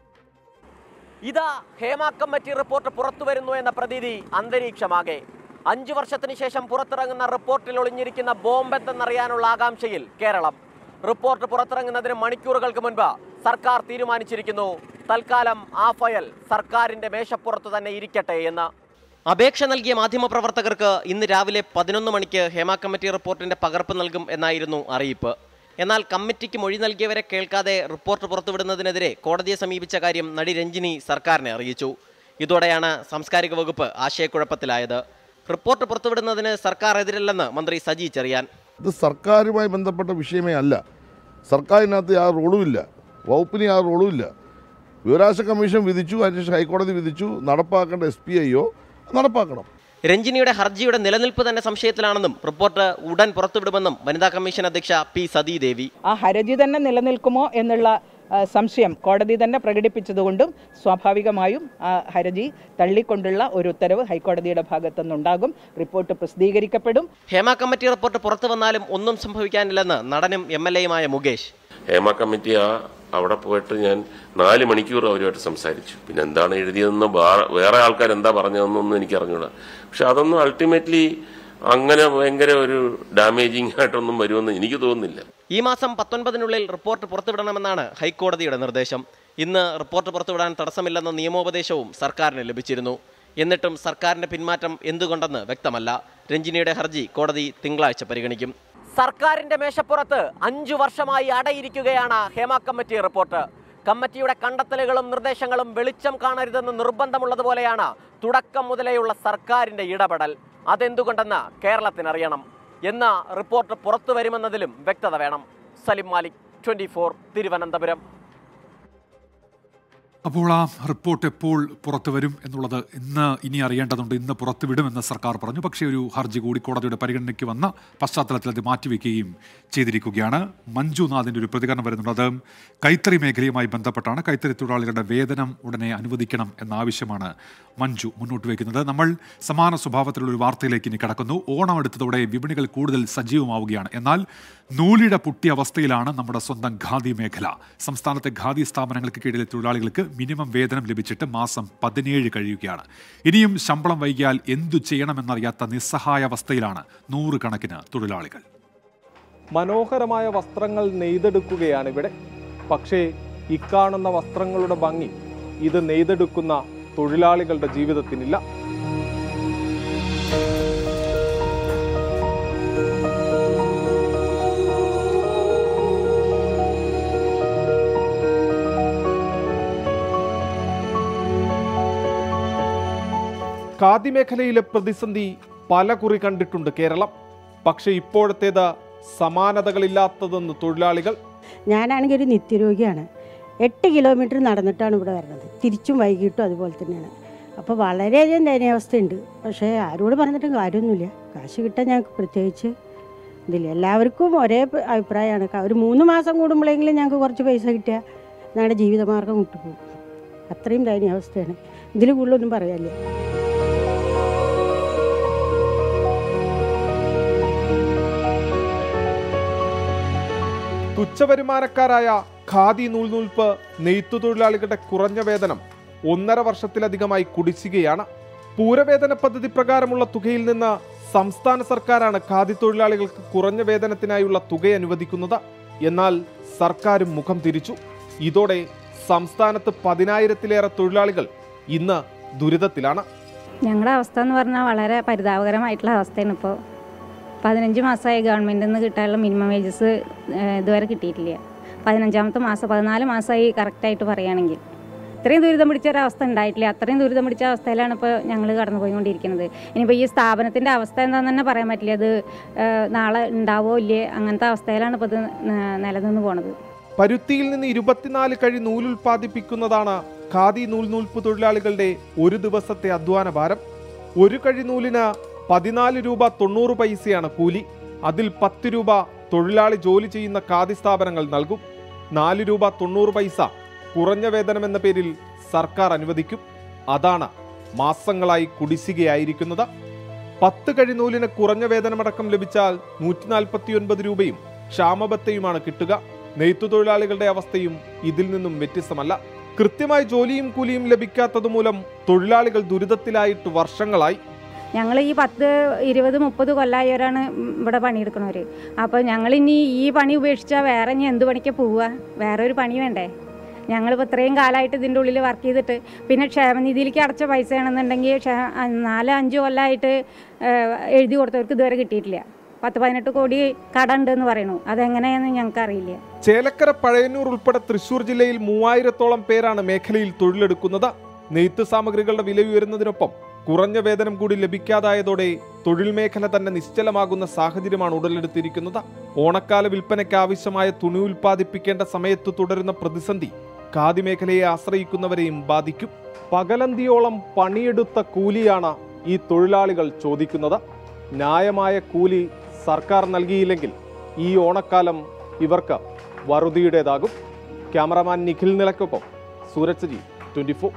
ഇതാ ഹേമ കമ്മിറ്റി റിപ്പോർട്ട് പുറത്തു വരുന്നു എന്ന പ്രതീതി അന്തരീക്ഷമാകെ അഞ്ചു വർഷത്തിന് ശേഷം പുറത്തിറങ്ങുന്ന റിപ്പോർട്ടിൽ ഒളിഞ്ഞിരിക്കുന്ന ബോംബെന്തെന്നറിയാനുള്ള ആകാംക്ഷയിൽ കേരളം റിപ്പോർട്ട് പുറത്തിറങ്ങുന്നതിന് മണിക്കൂറുകൾക്ക് മുൻപ് സർക്കാർ തീരുമാനിച്ചിരിക്കുന്നു തൽക്കാലം ആ ഫയൽ സർക്കാരിന്റെ മേശപ്പുറത്ത് തന്നെ ഇരിക്കട്ടെ എന്ന് അപേക്ഷ നൽകിയ മാധ്യമപ്രവർത്തകർക്ക് ഇന്ന് രാവിലെ പതിനൊന്ന് മണിക്ക് ഹേമ കമ്മിറ്റി റിപ്പോർട്ടിന്റെ പകർപ്പ് നൽകും എന്നായിരുന്നു അറിയിപ്പ് എന്നാൽ കമ്മിറ്റിക്ക് മൊഴി നൽകിയവരെ കേൾക്കാതെ റിപ്പോർട്ട് പുറത്തുവിടുന്നതിനെതിരെ കോടതിയെ സമീപിച്ച കാര്യം നടി രഞ്ജിനി സർക്കാരിനെ അറിയിച്ചു ഇതോടെയാണ് സാംസ്കാരിക വകുപ്പ് ആശയക്കുഴപ്പത്തിലായത് റിപ്പോർട്ട് പുറത്തുവിടുന്നതിന് സർക്കാർ എതിരല്ലെന്ന് മന്ത്രി സജി ചെറിയാൻ ഇത് സർക്കാരുമായി ബന്ധപ്പെട്ട വിഷയമേ അല്ല സർക്കാരിനകത്ത് ആ റോളുമില്ല വകുപ്പിന് ആ റോളുമില്ല വിവരാശ കമ്മീഷൻ വിധിച്ചു അതിനുശേഷം ഹൈക്കോടതി വിധിച്ചു നടപ്പാക്കേണ്ട എസ് പി ഐയോ നടപ്പാക്കണം രഞ്ജിനിയുടെ ഹർജിയുടെ നിലനിൽപ്പ് തന്നെ സംശയത്തിലാണെന്നും റിപ്പോർട്ട് ഉടൻ പുറത്തുവിടുമെന്നും വനിതാ കമ്മീഷൻ അധ്യക്ഷ പി സതീദേവി ആ ഹർജി തന്നെ നിലനിൽക്കുമോ എന്നുള്ള ആ, സംശയം കോടതി തന്നെ പ്രകടിപ്പിച്ചതുകൊണ്ടും സ്വാഭാവികമായും ആ ഹർജി തള്ളിക്കൊണ്ടുള്ള ഒരു ഉത്തരവ് ഹൈക്കോടതിയുടെ ഭാഗത്തുനിന്നുണ്ടാകും റിപ്പോർട്ട് പ്രസിദ്ധീകരിക്കപ്പെടും ഹേമ കമ്മിറ്റി റിപ്പോർട്ട് പുറത്തു വന്നാലും ഒന്നും സംഭവിക്കാനില്ലെന്ന് നടനും എം എൽ എയുമായ മുകേഷ് ഹേമ കമ്മിറ്റി ആ അവിടെ പോയിട്ട് ഞാൻ നാല് മണിക്കൂർ അവരുമായിട്ട് സംസാരിച്ചു പിന്നെ എന്താണ് എഴുതിയതെന്ന് വേറെ- വേറെ ആൾക്കാർ എന്താ പറഞ്ഞതെന്നൊന്നും എനിക്ക് അറിഞ്ഞൂടാ പക്ഷെ അതൊന്നും അൾട്ടിമേറ്റ്ലി അങ്ങനെ ഭയങ്കര ഒരു ഡാമേജിങ് ആയിട്ടൊന്നും വരുമെന്ന് എനിക്ക് തോന്നുന്നില്ല ഈ മാസം പത്തൊൻപതിനുള്ളിൽ റിപ്പോർട്ട് പുറത്തുവിടണമെന്നാണ് ഹൈക്കോടതിയുടെ നിർദ്ദേശം ഇന്ന് റിപ്പോർട്ട് പുറത്തുവിടാൻ തടസ്സമില്ലെന്ന നിയമോപദേശവും സർക്കാരിന് ലഭിച്ചിരുന്നു എന്നിട്ടും സർക്കാരിന്റെ പിന്മാറ്റം എന്തുകൊണ്ടെന്ന് വ്യക്തമല്ല രഞ്ജിനിയുടെ ഹർജി കോടതി തിങ്കളാഴ്ച പരിഗണിക്കും സർക്കാരിന്റെ മേശപ്പുറത്ത് അഞ്ചു വർഷമായി അടയിരിക്കുകയാണ് ഹേമ കമ്മിറ്റി റിപ്പോർട്ട് കമ്മിറ്റിയുടെ കണ്ടെത്തലുകളും നിർദ്ദേശങ്ങളും വെളിച്ചം കാണരുതെന്ന് നിർബന്ധമുള്ളതുപോലെയാണ് തുടക്കം മുതലേയുള്ള സർക്കാരിന്റെ ഇടപെടൽ അതെന്തുകൊണ്ടെന്ന് കേരളത്തിനറിയണം എന്ന റിപ്പോർട്ട് പുറത്തു വരുമെന്നതിലും വ്യക്തത വേണം സലിം മാലിക് ട്വന്റി തിരുവനന്തപുരം അപ്പോൾ ആ റിപ്പോർട്ട് എപ്പോൾ പുറത്തു വരും എന്നുള്ളത് ഇന്ന് ഇനി അറിയേണ്ടതുണ്ട് ഇന്ന് പുറത്തുവിടുമെന്ന് സർക്കാർ പറഞ്ഞു പക്ഷേ ഒരു ഹർജി കൂടി കോടതിയുടെ പരിഗണനയ്ക്ക് വന്ന പശ്ചാത്തലത്തിൽ അത് മാറ്റിവെക്കുകയും ചെയ്തിരിക്കുകയാണ് മഞ്ജുനാഥിൻ്റെ ഒരു പ്രതികരണം വരുന്നുള്ളത് കൈത്തറി മേഖലയുമായി ബന്ധപ്പെട്ടാണ് കൈത്തറി തൊഴിലാളികളുടെ വേതനം ഉടനെ അനുവദിക്കണം എന്ന ആവശ്യമാണ് മഞ്ജു മുന്നോട്ട് വയ്ക്കുന്നത് നമ്മൾ സമാന സ്വഭാവത്തിലുള്ള ഒരു വാർത്തയിലേക്ക് ഇനി കടക്കുന്നു ഓണം എടുത്തതോടെ വിപണികൾ കൂടുതൽ സജീവമാവുകയാണ് എന്നാൽ നൂലിഴ പൊട്ടിയ അവസ്ഥയിലാണ് നമ്മുടെ സ്വന്തം ഖാദി മേഖല സംസ്ഥാനത്തെ ഖാദി സ്ഥാപനങ്ങൾക്ക് കീഴിലെ തൊഴിലാളികൾക്ക് മിനിമം വേതനം ലഭിച്ചിട്ട് മാസം പതിനേഴ് കഴിയുകയാണ് ഇനിയും ശമ്പളം വൈകിയാൽ എന്തു ചെയ്യണമെന്നറിയാത്ത നിസ്സഹായ അവസ്ഥയിലാണ് നൂറുകണക്കിന് തൊഴിലാളികൾ മനോഹരമായ വസ്ത്രങ്ങൾ നെയ്തെടുക്കുകയാണ് ഇവിടെ പക്ഷേ ഇക്കാണുന്ന വസ്ത്രങ്ങളുടെ ഭംഗി ഇത് നെയ്തെടുക്കുന്ന തൊഴിലാളികളുടെ ജീവിതത്തിനില്ല ഖാദി മേഖലയിലെ പ്രതിസന്ധി പല കുറി കണ്ടിട്ടുണ്ട് കേരളം പക്ഷേ ഇപ്പോഴത്തേത് സമാനതകളില്ലാത്തതെന്ന് തൊഴിലാളികൾ ഞാനാണെങ്കിൽ ഒരു നിത്യരോഗിയാണ് എട്ട് കിലോമീറ്റർ നടന്നിട്ടാണ് ഇവിടെ വരുന്നത് തിരിച്ചും വൈകിട്ടും അതുപോലെ തന്നെയാണ് അപ്പോൾ വളരെയധികം ദയനീയാവസ്ഥയുണ്ട് പക്ഷേ ആരോട് പറഞ്ഞിട്ടും കാര്യമൊന്നുമില്ല കാശ് കിട്ടാൻ ഞങ്ങൾക്ക് പ്രത്യേകിച്ച് ഇതില്ല എല്ലാവർക്കും ഒരേ പ- അഭിപ്രായമാണ് ക- ഒരു മൂന്ന് മാസം കൂടുമ്പോഴെങ്കിലും ഞങ്ങൾക്ക് കുറച്ച് പൈസ കിട്ടിയാൽ ഞങ്ങളുടെ ജീവിതമാർഗം വിട്ടുപോകും അത്രയും ദയനീയാവസ്ഥയാണ് ഇതിൽ കൂടുതലൊന്നും പറയാനില്ല തുച്ഛവരുമാനക്കാരായ ഖാദി നൂൽനൂൽപ്പ് നെയ്ത്തു തൊഴിലാളികളുടെ കുറഞ്ഞ വേതനം ഒന്നര വർഷത്തിലധികമായി കുടിശ്ശികയാണ് പൂരവേതന പദ്ധതി പ്രകാരമുള്ള തുകയിൽ നിന്ന് സംസ്ഥാന സർക്കാരാണ് ഖാദി തൊഴിലാളികൾക്ക് കുറഞ്ഞ വേതനത്തിനായുള്ള തുക അനുവദിക്കുന്നത് എന്നാൽ സർക്കാരും മുഖം തിരിച്ചു ഇതോടെ സംസ്ഥാനത്ത് പതിനായിരത്തിലേറെ തൊഴിലാളികൾ ഇന്ന് ദുരിതത്തിലാണ് ഞങ്ങളുടെ അവസ്ഥ എന്ന് പറഞ്ഞാൽ വളരെ പരിതാപകരമായിട്ടുള്ള അവസ്ഥയാണ് ഇപ്പോൾ പതിനഞ്ച് മാസമായി ഗവൺമെൻറ്റിൽ നിന്ന് കിട്ടാനുള്ള മിനിമം വേജസ് ഇതുവരെ കിട്ടിയിട്ടില്ല പതിനഞ്ചാമത്തെ മാസം പതിനാല് മാസമായി കറക്റ്റായിട്ട് പറയുകയാണെങ്കിൽ ഇത്രയും ദുരിതം പിടിച്ച ഒരു അവസ്ഥ ഉണ്ടായിട്ടില്ല അത്രയും ദുരിതം പിടിച്ച അവസ്ഥയിലാണ് ഇപ്പോൾ ഞങ്ങൾ കടന്നു പോയിക്കൊണ്ടിരിക്കുന്നത് ഇനിയിപ്പോൾ ഈ സ്ഥാപനത്തിൻ്റെ അവസ്ഥ എന്താണെന്ന് തന്നെ പറയാൻ പറ്റില്ല അത് ഏഹ്, നാളെ ഉണ്ടാവോ ഇല്ലേ അങ്ങനത്തെ അവസ്ഥയിലാണ് ഇപ്പോൾ ഇത് ന- നിലനിന്ന് പോണത് പരുത്തിയിൽ നിന്ന് ഇരുപത്തിനാല് കഴി നൂലുൽപാദിപ്പിക്കുന്നതാണ് ഖാദി നൂൽ നൂൽപ്പ് തൊഴിലാളികളുടെ ഒരു ദിവസത്തെ അധ്വാന ഭാരം ഒരു കഴി നൂലിന് പതിനാല് രൂപ തൊണ്ണൂറ് പൈസയാണ് കൂലി അതിൽ പത്ത് രൂപ തൊഴിലാളി ജോലി ചെയ്യുന്ന ഖാദി സ്ഥാപനങ്ങൾ നൽകും നാല് രൂപ തൊണ്ണൂറ് പൈസ കുറഞ്ഞ വേതനം എന്ന പേരിൽ സർക്കാർ അനുവദിക്കും അതാണ് മാസങ്ങളായി കുടിശ്ശികയായിരിക്കുന്നത് പത്ത് കഴി നൂലിന് കുറഞ്ഞ വേതനമടക്കം ലഭിച്ചാൽ നൂറ്റി നാൽപ്പത്തി ഒൻപത് രൂപയും ക്ഷാമബത്തയുമാണ് കിട്ടുക നെയ്ത്തു തൊഴിലാളികളുടെ അവസ്ഥയും ഇതിൽ നിന്നും വ്യത്യസ്തമല്ല കൃത്യമായി ജോലിയും കൂലിയും ലഭിക്കാത്തത് മൂലം തൊഴിലാളികൾ ദുരിതത്തിലായിട്ട് വർഷങ്ങളായി ഞങ്ങൾ ഈ പത്ത് ഇരുപത് മുപ്പത് കൊല്ലമായവരാണ് ഇവിടെ പണിയെടുക്കണവർ അപ്പോൾ ഞങ്ങളിനി ഈ പണി ഉപേക്ഷിച്ചാൽ വേറെ ഇനി എന്ത് പണിക്ക് പോവുക വേറെ ഒരു പണി വേണ്ടേ ഞങ്ങളിപ്പോൾ ഇത്രയും കാലമായിട്ട് ഇതിൻ്റെ ഉള്ളിൽ വർക്ക് ചെയ്തിട്ട് പിന്നെ ക്ഷേമനിധിയിലേക്ക് അടച്ച പൈസയാണെന്നുണ്ടെങ്കിൽ ക്ഷേ നാല് അഞ്ച് കൊല്ലമായിട്ട് ഏഹ്, എഴുതി കൊടുത്തവർക്ക് ഇതുവരെ കിട്ടിയിട്ടില്ല പത്ത് പതിനെട്ട് കോടി കട ഉണ്ടെന്ന് പറയണു അതെങ്ങനെയാണെന്ന് ഞങ്ങൾക്ക് അറിയില്ല ചേലക്കര പഴയന്നൂർ ഉൾപ്പെടെ തൃശൂർ ജില്ലയിൽ മൂവായിരത്തോളം പേരാണ് മേഖലയിൽ തൊഴിലെടുക്കുന്നത് നെയ്ത്ത് സാമഗ്രികളുടെ വില ഉയരുന്നതിനൊപ്പം കുറഞ്ഞ വേതനം കൂടി ലഭിക്കാതായതോടെ തൊഴിൽ മേഖല തന്നെ നിശ്ചലമാകുന്ന സാഹചര്യമാണ് ഉടലെടുത്തിരിക്കുന്നത് ഓണക്കാല വിൽപ്പനയ്ക്ക് ആവശ്യമായ തുണി ഉൽപ്പാദിപ്പിക്കേണ്ട സമയത്ത് തുടരുന്ന പ്രതിസന്ധി ഖാദി മേഖലയെ ആശ്രയിക്കുന്നവരെയും ബാധിക്കും പകലന്തിയോളം പണിയെടുത്ത കൂലിയാണ് ഈ തൊഴിലാളികൾ ചോദിക്കുന്നത് ന്യായമായ കൂലി സർക്കാർ നൽകിയില്ലെങ്കിൽ ഈ ഓണക്കാലം ഇവർക്ക് വറുതിയുടേതാകും ക്യാമറാമാൻ നിഖിൽ നിലക്കൊപ്പം സൂരജ് സജി ട്വന്റി ഫോർ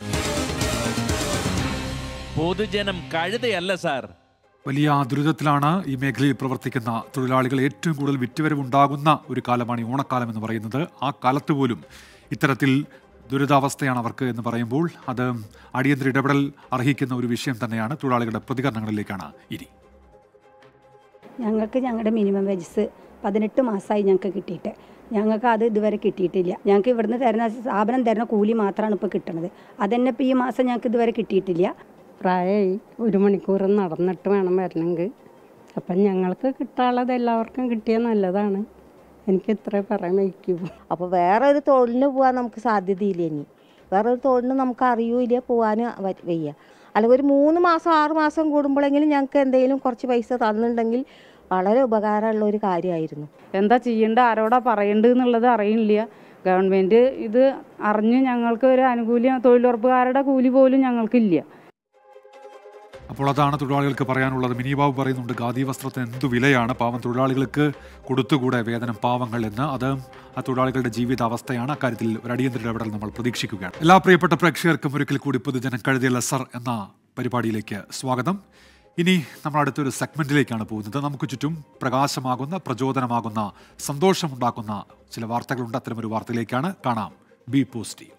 പൊതുജനം കഴുതയല്ല സാർ വലിയ ദുരിതത്തിലാണ് ഈ മേഖലയിൽ പ്രവർത്തിക്കുന്ന തൊഴിലാളികൾ ഏറ്റവും കൂടുതൽ വിറ്റുവരവുണ്ടാകുന്ന ഒരു കാലമാണ് ഈ ഓണക്കാലം എന്ന് പറയുന്നത് ആ കാലത്ത് പോലും ഇത്തരത്തിൽ ദുരിതാവസ്ഥയാണ് അവർക്ക് എന്ന് പറയുമ്പോൾ അത് അടിയന്തര ഇടപെടൽ അർഹിക്കുന്ന ഒരു വിഷയം തന്നെയാണ് തൊഴിലാളികളുടെ പ്രതികരണങ്ങളിലേക്കാണ് ഇനി ഞങ്ങൾക്ക് ഞങ്ങളുടെ മിനിമം വേജസ് പതിനെട്ട് മാസമായി ഞങ്ങൾക്ക് കിട്ടിയിട്ട് ഞങ്ങൾക്ക് അത് ഇതുവരെ കിട്ടിയിട്ടില്ല ഞങ്ങൾക്ക് ഇവിടുന്ന് തരുന്ന സ്ഥാപനം തരുന്ന കൂലി മാത്രമാണ് ഇപ്പോൾ കിട്ടുന്നത് അതന്നെ ഇപ്പോൾ ഈ മാസം ഞങ്ങൾക്ക് ഇതുവരെ കിട്ടിയിട്ടില്ല പ്രായമായി ഒരു മണിക്കൂർ നടന്നിട്ട് വേണം വരണമെങ്കിൽ അപ്പം ഞങ്ങൾക്ക് കിട്ടാനുള്ളത് എല്ലാവർക്കും കിട്ടിയാൽ നല്ലതാണ് എനിക്ക് ഇത്രേ പറയാൻ വയ്ക്കൂ അപ്പോൾ വേറെ ഒരു തൊഴിലിന് പോകാൻ നമുക്ക് സാധ്യതയില്ല ഇനി വേറെ ഒരു തൊഴിലിന് നമുക്ക് അറിയൂല പോകാൻ വയ്യ അല്ലെങ്കിൽ ഒരു മൂന്ന് മാസം ആറ് മാസം കൂടുമ്പോഴെങ്കിലും ഞങ്ങൾക്ക് എന്തെങ്കിലും കുറച്ച് പൈസ തന്നിട്ടുണ്ടെങ്കിൽ വളരെ ഉപകാരമുള്ള ഒരു കാര്യമായിരുന്നു എന്താ ചെയ്യേണ്ട ആരോടാ പറയേണ്ടത് എന്നുള്ളത് അറിയില്ല ഗവൺമെൻറ് ഇത് അറിഞ്ഞ് ഞങ്ങൾക്ക് ഒരു ആനുകൂല്യം തൊഴിലുറപ്പുകാരുടെ കൂലി പോലും ഞങ്ങൾക്കില്ല അപ്പോൾ അതാണ് തൊഴിലാളികൾക്ക് പറയാനുള്ളത് മിനിബാബു പറയുന്നുണ്ട് ഖാദി വസ്ത്രത്തിന് എന്തു വിലയാണ് പാവം തൊഴിലാളികൾക്ക് കൊടുത്തുകൂടെ വേതനം പാവങ്ങൾ എന്ന് അത് ആ തൊഴിലാളികളുടെ ജീവിതാവസ്ഥയാണ് അക്കാര്യത്തിൽ ഒരു അടിയന്തര ഇടപെടൽ നമ്മൾ പ്രതീക്ഷിക്കുകയാണ് എല്ലാ പ്രിയപ്പെട്ട പ്രേക്ഷകർക്കും ഒരിക്കൽ കൂടി പൊതുജനം കഴുതിയുള്ള സർ എന്ന പരിപാടിയിലേക്ക് സ്വാഗതം ഇനി നമ്മൾ അടുത്തൊരു സെഗ്മെന്റിലേക്കാണ് പോകുന്നത് നമുക്ക് ചുറ്റും പ്രകാശമാകുന്ന പ്രചോദനമാകുന്ന സന്തോഷമുണ്ടാക്കുന്ന ചില വാർത്തകളുണ്ട് അത്തരമൊരു വാർത്തയിലേക്കാണ് കാണാം ബി പോസിറ്റീവ്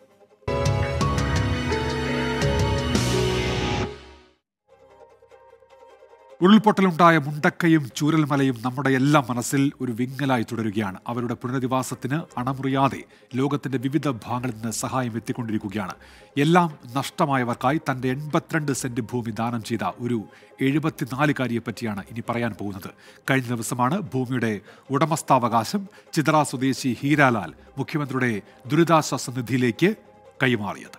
ഉരുൾപൊട്ടലുണ്ടായ മുണ്ടക്കയും ചൂരൽമലയും നമ്മുടെ എല്ലാം മനസ്സിൽ ഒരു വിങ്ങലായി തുടരുകയാണ് അവരുടെ പുനരധിവാസത്തിന് അണമുറിയാതെ ലോകത്തിന്റെ വിവിധ ഭാഗങ്ങളിൽ നിന്ന് സഹായം എത്തിക്കൊണ്ടിരിക്കുകയാണ് എല്ലാം നഷ്ടമായവർക്കായി തന്റെ എൺപത്തിരണ്ട് സെന്റ് ഭൂമി ദാനം ചെയ്ത ഒരു എഴുപത്തിനാലുകാരിയെ പറ്റിയാണ് ഇനി പറയാൻ പോകുന്നത് കഴിഞ്ഞ ദിവസമാണ് ഭൂമിയുടെ ഉടമസ്ഥാവകാശം ചിത്ര സ്വദേശി ഹീരാലാൽ മുഖ്യമന്ത്രിയുടെ ദുരിതാശ്വാസ നിധിയിലേക്ക് കൈമാറിയത്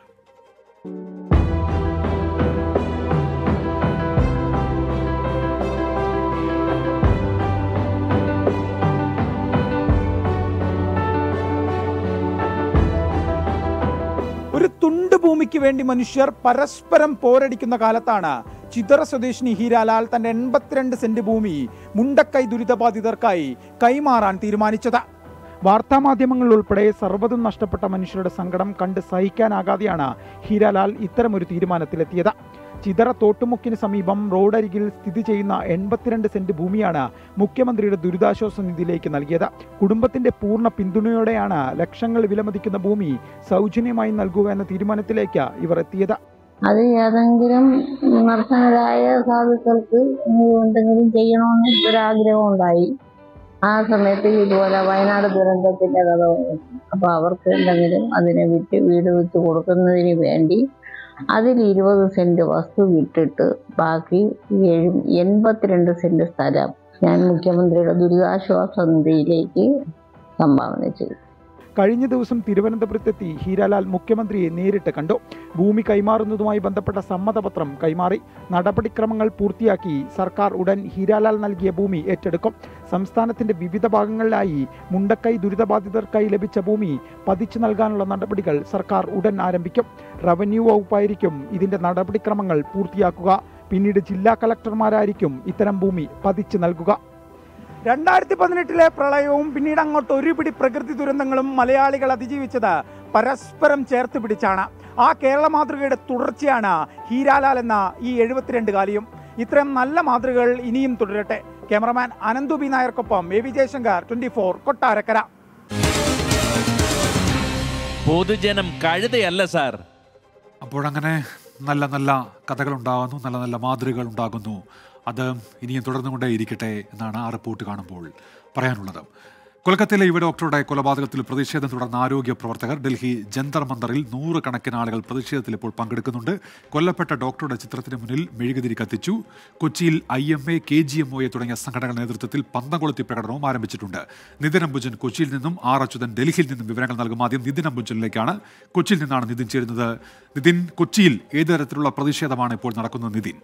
ഒരു തുണ്ട് ഭൂമിക്ക് വേണ്ടി മനുഷ്യർ പരസ്പരം പോരടിക്കുന്ന കാലത്താണ് ചിതറ സ്വദേശിനി ഹീരാലാൽ തന്റെ എൺപത്തിരണ്ട് സെന്റ് ഭൂമി മുണ്ടക്കൈ ദുരിതബാധിതർക്കായി കൈമാറാൻ തീരുമാനിച്ചത് വാർത്താമാധ്യമങ്ങൾ ഉൾപ്പെടെ സർവ്വതും നഷ്ടപ്പെട്ട മനുഷ്യരുടെ സങ്കടം കണ്ട് സഹിക്കാനാകാതെയാണ് ഹീരാലാൽ ഇത്തരമൊരു തീരുമാനത്തിലെത്തിയത് ചിതറ തോട്ടുമുക്കിന് സമീപം റോഡരികിൽ സ്ഥിതി ചെയ്യുന്ന എൺപത്തിരണ്ട് സെന്റ് ഭൂമിയാണ് മുഖ്യമന്ത്രിയുടെ ദുരിതാശ്വാസ നിധിയിലേക്ക് നൽകിയത് കുടുംബത്തിന്റെ പൂർണ്ണ പിന്തുണയോടെയാണ് ലക്ഷങ്ങൾ വിലമതിക്കുന്ന ഭൂമി സൗജന്യമായി നൽകുക എന്ന തീരുമാനത്തിലേക്ക് ഇവർ എത്തിയത് അത് ഏതെങ്കിലും നിർധനരായ സാധുക്കൾക്ക് എന്തെങ്കിലും ചെയ്യണമെന്ന് ഒരാഗ്രഹം ഉണ്ടായി ആ സമയത്ത് ഇതുപോലെ വയനാട് ദുരന്തത്തിന്റെ കഥ വന്നു. അപ്പൊ അവർക്ക് എന്തെങ്കിലും അതിനെ വിറ്റ് വീട് വിറ്റ് കൊടുക്കുന്നതിന് വേണ്ടി അതിൽ ഇരുപത് സെന്റ് വസ്തു വിട്ടിട്ട് ബാക്കി ഏഴ് എൺപത്തിരണ്ട് സെന്റ് സ്ഥലം ഞാൻ മുഖ്യമന്ത്രിയുടെ ദുരിതാശ്വാസ നിധിയിലേക്ക് സംഭാവന ചെയ്തു കഴിഞ്ഞ ദിവസം തിരുവനന്തപുരത്തെത്തി ഹീരാലാൽ മുഖ്യമന്ത്രിയെ നേരിട്ട് കണ്ടു ഭൂമി കൈമാറുന്നതുമായി ബന്ധപ്പെട്ട സമ്മതപത്രം കൈമാറി നടപടിക്രമങ്ങൾ പൂർത്തിയാക്കി സർക്കാർ ഉടൻ ഹീരാലാൽ നൽകിയ ഭൂമി ഏറ്റെടുക്കും സംസ്ഥാനത്തിന്റെ വിവിധ ഭാഗങ്ങളിലായി മുണ്ടക്കൈ ദുരിതബാധിതർക്കായി ലഭിച്ച ഭൂമി പതിച്ചു നൽകാനുള്ള നടപടികൾ സർക്കാർ ഉടൻ ആരംഭിക്കും റവന്യൂ വകുപ്പായിരിക്കും ഇതിന്റെ നടപടിക്രമങ്ങൾ പൂർത്തിയാക്കുക പിന്നീട് ജില്ലാ കളക്ടർമാരായിരിക്കും ഇത്തരം ഭൂമി പതിച്ചു നൽകുക രണ്ടായിരത്തി പതിനെട്ടിലെ പ്രളയവും പിന്നീട് അങ്ങോട്ട് ഒരു പിടി പ്രകൃതി ദുരന്തങ്ങളും മലയാളികൾ അതിജീവിച്ചത് പരസ്പരം ചേർത്ത് പിടിച്ചാണ് ആ കേരള മാതൃകയുടെ തുടർച്ചയാണ് ഹീരാലാൽ എന്ന ഈ എഴുപത്തിരണ്ടുകാലിയും ഇത്തരം നല്ല മാതൃകകൾ ഇനിയും തുടരട്ടെ ക്യാമറമാൻ അനന്തു ബി നായർക്കൊപ്പം A V Jayasankar twenty four Kottarakkara പൊതുജനം കഴുതയല്ല സാർ അപ്പോഴങ്ങനെ നല്ല നല്ല കഥകൾ ഉണ്ടാകുന്നു നല്ല നല്ല മാതൃകകൾ ഉണ്ടാകുന്നു അത് ഇനിയും തുടർന്നുകൊണ്ടേയിരിക്കട്ടെ എന്നാണ് ആ റിപ്പോർട്ട് കാണുമ്പോൾ പറയാനുള്ളത് കൊൽക്കത്തയിലെ യുവ ഡോക്ടറുടെ കൊലപാതകത്തിൽ പ്രതിഷേധം തുടർന്ന ആരോഗ്യ പ്രവർത്തകർ ഡൽഹി ജന്തർ മന്ദറിൽ നൂറുകണക്കിന് ആളുകൾ പ്രതിഷേധത്തിൽ ഇപ്പോൾ പങ്കെടുക്കുന്നുണ്ട് കൊല്ലപ്പെട്ട ഡോക്ടറുടെ ചിത്രത്തിന് മുന്നിൽ മെഴുകുതിരി കത്തിച്ചു കൊച്ചിയിൽ I M A K G M O A തുടങ്ങിയ സംഘടനകളുടെ നേതൃത്വത്തിൽ പന്തംകൊളുത്തി പ്രകടനവും ആരംഭിച്ചിട്ടുണ്ട് നിതിൻ അംബുജൻ കൊച്ചിയിൽ നിന്നും ആർ അച്യുതൻ ഡൽഹിയിൽ നിന്നും വിവരങ്ങൾ നൽകും ആദ്യം നിതിൻ അംബുജനിലേക്കാണ് കൊച്ചിയിൽ നിന്നാണ് നിതിൻ ചേരുന്നത് നിതിൻ കൊച്ചിയിൽ ഏത് തരത്തിലുള്ള പ്രതിഷേധമാണ് ഇപ്പോൾ നടക്കുന്നത് നിതിൻ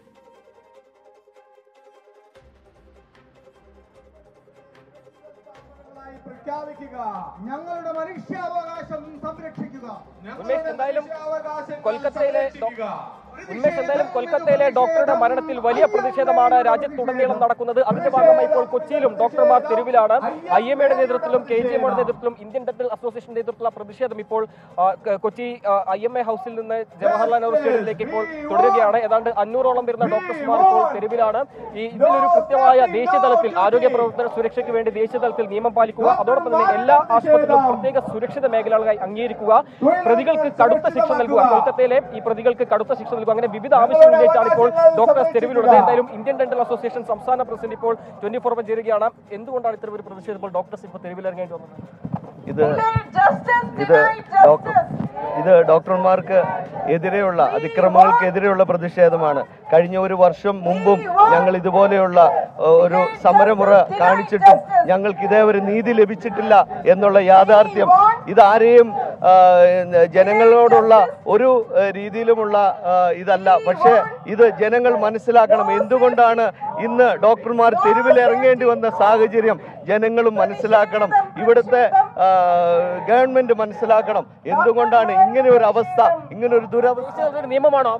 പ്രഖ്യാപിക്കുക ഞങ്ങളുടെ മനുഷ്യാവകാശം സംരക്ഷിക്കുക ഉമേഷ്, എന്തായാലും കൊൽക്കത്തയിലെ ഡോ- ഉന്മേഷ് എന്തായാലും കൊൽക്കത്തയിലെ ഡോക്ടറുടെ മരണത്തിൽ വലിയ പ്രതിഷേധമാണ് രാജ്യത്തുടനീളം നടക്കുന്നത് അതിന്റെ ഭാഗമായി ഇപ്പോൾ കൊച്ചിയിലും ഡോക്ടർമാർ തെരുവിലാണ് ഐ എം എയുടെ നേതൃത്വത്തിലും കെ ജി എമ്മയുടെ നേതൃത്വത്തിലും ഇന്ത്യൻ ഡെന്റൽ അസോസിയേഷൻ നേതൃത്വത്തിലുള്ള പ്രതിഷേധം ഇപ്പോൾ ആ, ക- കൊച്ചി ഐ എം എ ഹൗസിൽ നിന്ന് ജവഹർലാൽ നെഹ്റു സ്റ്റേഡിയത്തിലേക്ക് ഇപ്പോൾ തുടരുകയാണ് ഏതാണ്ട് അഞ്ഞൂറോളം വരുന്ന ഡോക്ടർമാർ ഇപ്പോൾ തെരുവിലാണ് ഈ ഇതിലൊരു കൃത്യമായ ദേശീയ തലത്തിൽ ആരോഗ്യ പ്രവർത്തന സുരക്ഷയ്ക്ക് വേണ്ടി ദേശീയ തലത്തിൽ നിയമം പാലിക്കുക അതോടൊപ്പം തന്നെ എല്ലാ ആശുപത്രികളും പ്രത്യേക സുരക്ഷിത മേഖലകളായി അംഗീകരിക്കുക പ്രതികൾക്ക് കടുത്ത ശിക്ഷ നൽകുക കൊൽക്കത്തയിലെ ഈ പ്രതികൾക്ക് കടുത്ത ശിക്ഷ നൽകുക അങ്ങനെ വിവിധ ആവശ്യങ്ങൾ ഉന്നയിച്ചാണ് ഇപ്പോൾ ഡോക്ടേഴ്സ് തെരുവിലുള്ളത് എന്തായാലും ഇന്ത്യൻ ഡെന്റൽ അസോസിയേഷൻ സംസ്ഥാന പ്രസിഡന്റ് ഇപ്പോൾ ട്വന്റി ഫോർ ചേരുകയാണ് എന്തുകൊണ്ടാണ് ഇത്തരം ഒരു പ്രതിഷേധം ഇപ്പോൾ ഡോക്ടേഴ്സ് ഇപ്പോൾ തെരുവിലിറങ്ങേണ്ടി വന്നത് ഇത് ഇത് ഡോക്ടർ ഇത് ഡോക്ടർമാർക്ക് എതിരെയുള്ള അതിക്രമങ്ങൾക്കെതിരെയുള്ള പ്രതിഷേധമാണ് കഴിഞ്ഞ ഒരു വർഷം മുമ്പും ഞങ്ങൾ ഇതുപോലെയുള്ള ഏഹ്, ഒരു സമരമുറ കാണിച്ചിട്ടും ഞങ്ങൾക്ക് ഇതേവരെ നീതി ലഭിച്ചിട്ടില്ല എന്നുള്ള യാഥാർത്ഥ്യം ഇതാരെയും ആ, ജനങ്ങളോടുള്ള ഒരു ഏഹ്, രീതിയിലുമുള്ള ആ, ഇതല്ല പക്ഷേ ഇത് ജനങ്ങൾ മനസ്സിലാക്കണം എന്തുകൊണ്ടാണ് ഇന്ന് ഡോക്ടർമാർ തെരുവിൽ ഇറങ്ങേണ്ടി വന്ന സാഹചര്യം ജനങ്ങളും മനസ്സിലാക്കണം ഇവിടുത്തെ ആ, ഗവൺമെന്റ് മനസ്സിലാക്കണം എന്തുകൊണ്ടാണ് ഇങ്ങനെ ഒരു അവസ്ഥ ഇങ്ങനെ ഒരു ദുരവസ്ഥ നിയമമാണോ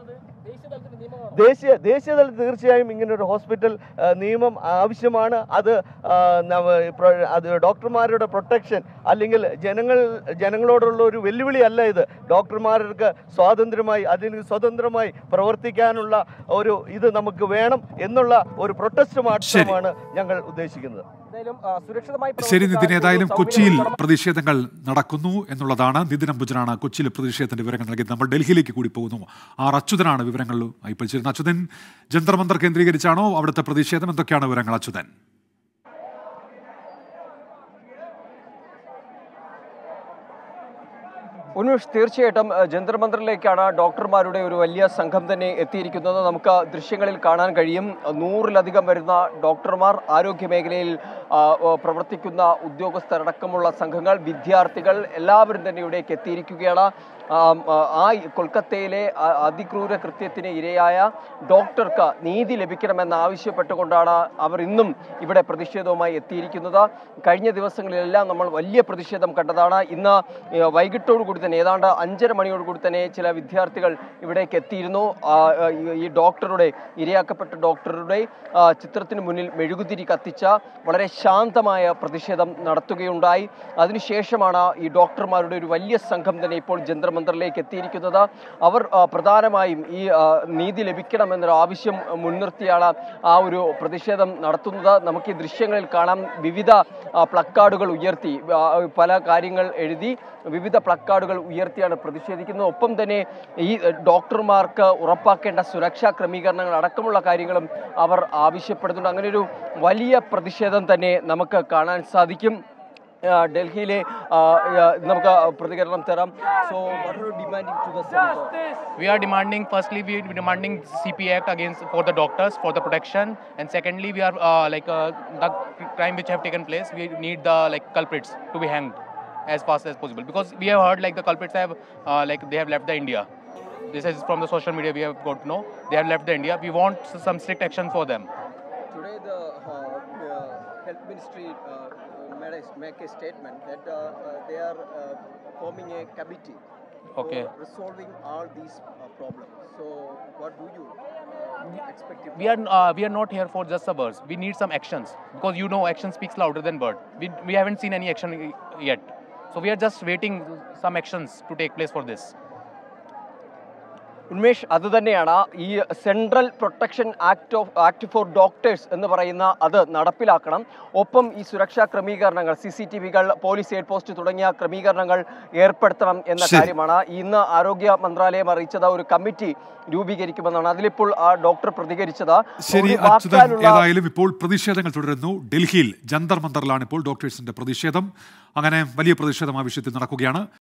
ദേശീയ ദേശീയ തലത്തിൽ തീർച്ചയായും ഇങ്ങനെ ഒരു ഹോസ്പിറ്റൽ ആ, നിയമം ആവശ്യമാണ് അത് ആ, നവ- പ്ര- അത് ഡോക്ടർമാരുടെ പ്രൊട്ടക്ഷൻ അല്ലെങ്കിൽ ജനങ്ങൾ ജനങ്ങളോടുള്ള ഒരു വെല്ലുവിളി അല്ല ഇത് ഡോക്ടർമാർക്ക് സ്വാതന്ത്ര്യമായി അതിന് സ്വതന്ത്രമായി പ്രവർത്തിക്കാനുള്ള ഒരു ഇത് നമുക്ക് വേണം എന്നുള്ള ഒരു പ്രൊട്ടസ്റ്റ് മാത്രമാണ് ഞങ്ങൾ ഉദ്ദേശിക്കുന്നത് എന്തായാലും ആ, സുരക്ഷിതമായി ശരി നിതിൻ ഏതായാലും കൊച്ചിയിൽ പ്രതിഷേധങ്ങൾ നടക്കുന്നു എന്നുള്ളതാണ് നിതിൻ അംബുജനാണ് കൊച്ചിയിൽ പ്രതിഷേധത്തിന്റെ വിവരങ്ങൾ നൽകിയത് നമ്മൾ ഡൽഹിയിലേക്ക് കൂടി പോകുന്നു ആർ അച്യുതനാണ് വിവരങ്ങൾ അയപ്പിച്ചിരുന്നത് അച്യുതൻ ജന്തർ മന്ദർ കേന്ദ്രീകരിച്ചാണോ അവിടുത്തെ പ്രതിഷേധം എന്തൊക്കെയാണ് വിവരങ്ങൾ അച്യുതൻ ഉന്മേഷ് തീർച്ചയായിട്ടും അഹ്, ജന്തർ മന്ദറിലേക്കാണ് ഡോക്ടർമാരുടെ ഒരു വലിയ സംഘം തന്നെ എത്തിയിരിക്കുന്നത് നമുക്ക് ദൃശ്യങ്ങളിൽ കാണാൻ കഴിയും നൂറിലധികം വരുന്ന ഡോക്ടർമാർ ആരോഗ്യ മേഖലയിൽ ആ, ഓ, പ്രവർത്തിക്കുന്ന ഉദ്യോഗസ്ഥരടക്കമുള്ള സംഘങ്ങൾ വിദ്യാർത്ഥികൾ എല്ലാവരും തന്നെ ഇവിടേക്ക് എത്തിയിരിക്കുകയാണ് ആം, ആ, ആ കൊൽക്കത്തയിലെ അ- അതിക്രൂര കൃത്യത്തിന് ഇരയായ ഡോക്ടർക്ക് നീതി ലഭിക്കണമെന്ന് ആവശ്യപ്പെട്ടുകൊണ്ടാണ് അവർ ഇന്നും ഇവിടെ പ്രതിഷേധവുമായി എത്തിയിരിക്കുന്നത് കഴിഞ്ഞ ദിവസങ്ങളിലെല്ലാം നമ്മൾ വലിയ പ്രതിഷേധം കണ്ടതാണ് ഇന്ന് ഏഹ്, വൈകിട്ടോടു കൂടി തന്നെ ഏതാണ്ട് അഞ്ചര മണിയോട് കൂടി തന്നെ ചില വിദ്യാർത്ഥികൾ ഇവിടേക്ക് എത്തിയിരുന്നു ആ, ആ, ഈ- ഈ ഡോക്ടറുടെ ഇരയാക്കപ്പെട്ട ഡോക്ടറുടെ ആ, ചിത്രത്തിന് മുന്നിൽ മെഴുകുതിരി കത്തിച്ച വളരെ ശാന്തമായ പ്രതിഷേധം നടത്തുകയുണ്ടായി അതിനുശേഷമാണ് ഈ ഡോക്ടർമാരുടെ ഒരു വലിയ സംഘം തന്നെ ഇപ്പോൾ ജന്തർ മന്ദറിലേക്ക് എത്തിയിരിക്കുന്നത് അവർ ആ, പ്രധാനമായും ഈ ആ, നീതി ലഭിക്കണമെന്നൊരു ആവശ്യം മുൻനിർത്തിയാണ് ആ ഒരു പ്രതിഷേധം നടത്തുന്നത് നമുക്ക് ഈ ദൃശ്യങ്ങളിൽ കാണാം വിവിധ ആ, പ്ലക്കാർഡുകൾ ഉയർത്തി ആ, പല കാര്യങ്ങൾ എഴുതി വിവിധ പ്ലക്കാർഡുകൾ ഉയർത്തിയാണ് പ്രതിഷേധിക്കുന്നത് ഒപ്പം തന്നെ ഈ ഡോക്ടർമാർക്ക് ഉറപ്പാക്കേണ്ട സുരക്ഷാ ക്രമീകരണങ്ങൾ അടക്കമുള്ള കാര്യങ്ങളും അവർ ആവശ്യപ്പെടുന്നുണ്ട് അങ്ങനെ ഒരു വലിയ പ്രതിഷേധം തന്നെ നമുക്ക് കാണാൻ സാധിക്കും ആ, ഡൽഹിയിലെ ആ, ആ, നമുക്ക് പ്രതികരണം തരാം so demanding to the We are demanding, firstly, we are demanding CP Act against for the doctors for the protection, and secondly, we are uh, like uh, the crime which have taken place. We need the like culprits to be hanged as fast as possible because we have heard like the culprits have uh, like they have left the India. This is from the social media we have got to know. They have left the India. We want s- some strict action for them. Today, the uh, uh, health ministry uh, made a, make a statement that uh, uh, they are uh, forming a committee Okay. for resolving all these uh, problems. So, what do you uh, expect? if- We are uh, we are not here for just the words. We need some actions because you know action speaks louder than word. We we haven't seen any action y- yet, so we are just waiting some actions to take place for this. Unmesh അത് തന്നെയാണ് ഈ central protection act of act for doctors എന്ന് പറയുന്ന അത് നടപ്പിലാക്കണം ഒപ്പം ഈ സുരക്ഷാ ക്രമീകരണങ്ങൾ സി സി ടി വികൾ പോലീസ് എയ്ഡ് പോസ്റ്റ് തുടങ്ങിയ ക്രമീകരണങ്ങൾ ഏർപ്പെടുത്തണം എന്ന ശരി. കാര്യമാണ് ഇന്ന് ആരോഗ്യ മന്ത്രാലയം അറിയിച്ചത് ഒരു കമ്മിറ്റി രൂപീകരിക്കുമെന്നാണ് അതിലിപ്പോൾ ആ ഡോക്ടർ പ്രതികരിച്ചത് ശരി ഒരു അച്യുതൻ വാക്കാലുള്ള ഏതായാലും ഇപ്പോൾ പ്രതിഷേധങ്ങൾ തുടരുന്നു ഡൽഹിയിൽ ജന്തർ മന്ദറിലാണ് ഇപ്പോൾ ഡോക്ടേഴ്സിന്റെ പ്രതിഷേധം അങ്ങനെ വലിയ പ്രതിഷേധം ആ വിഷയത്തിൽ നടക്കുകയാണ്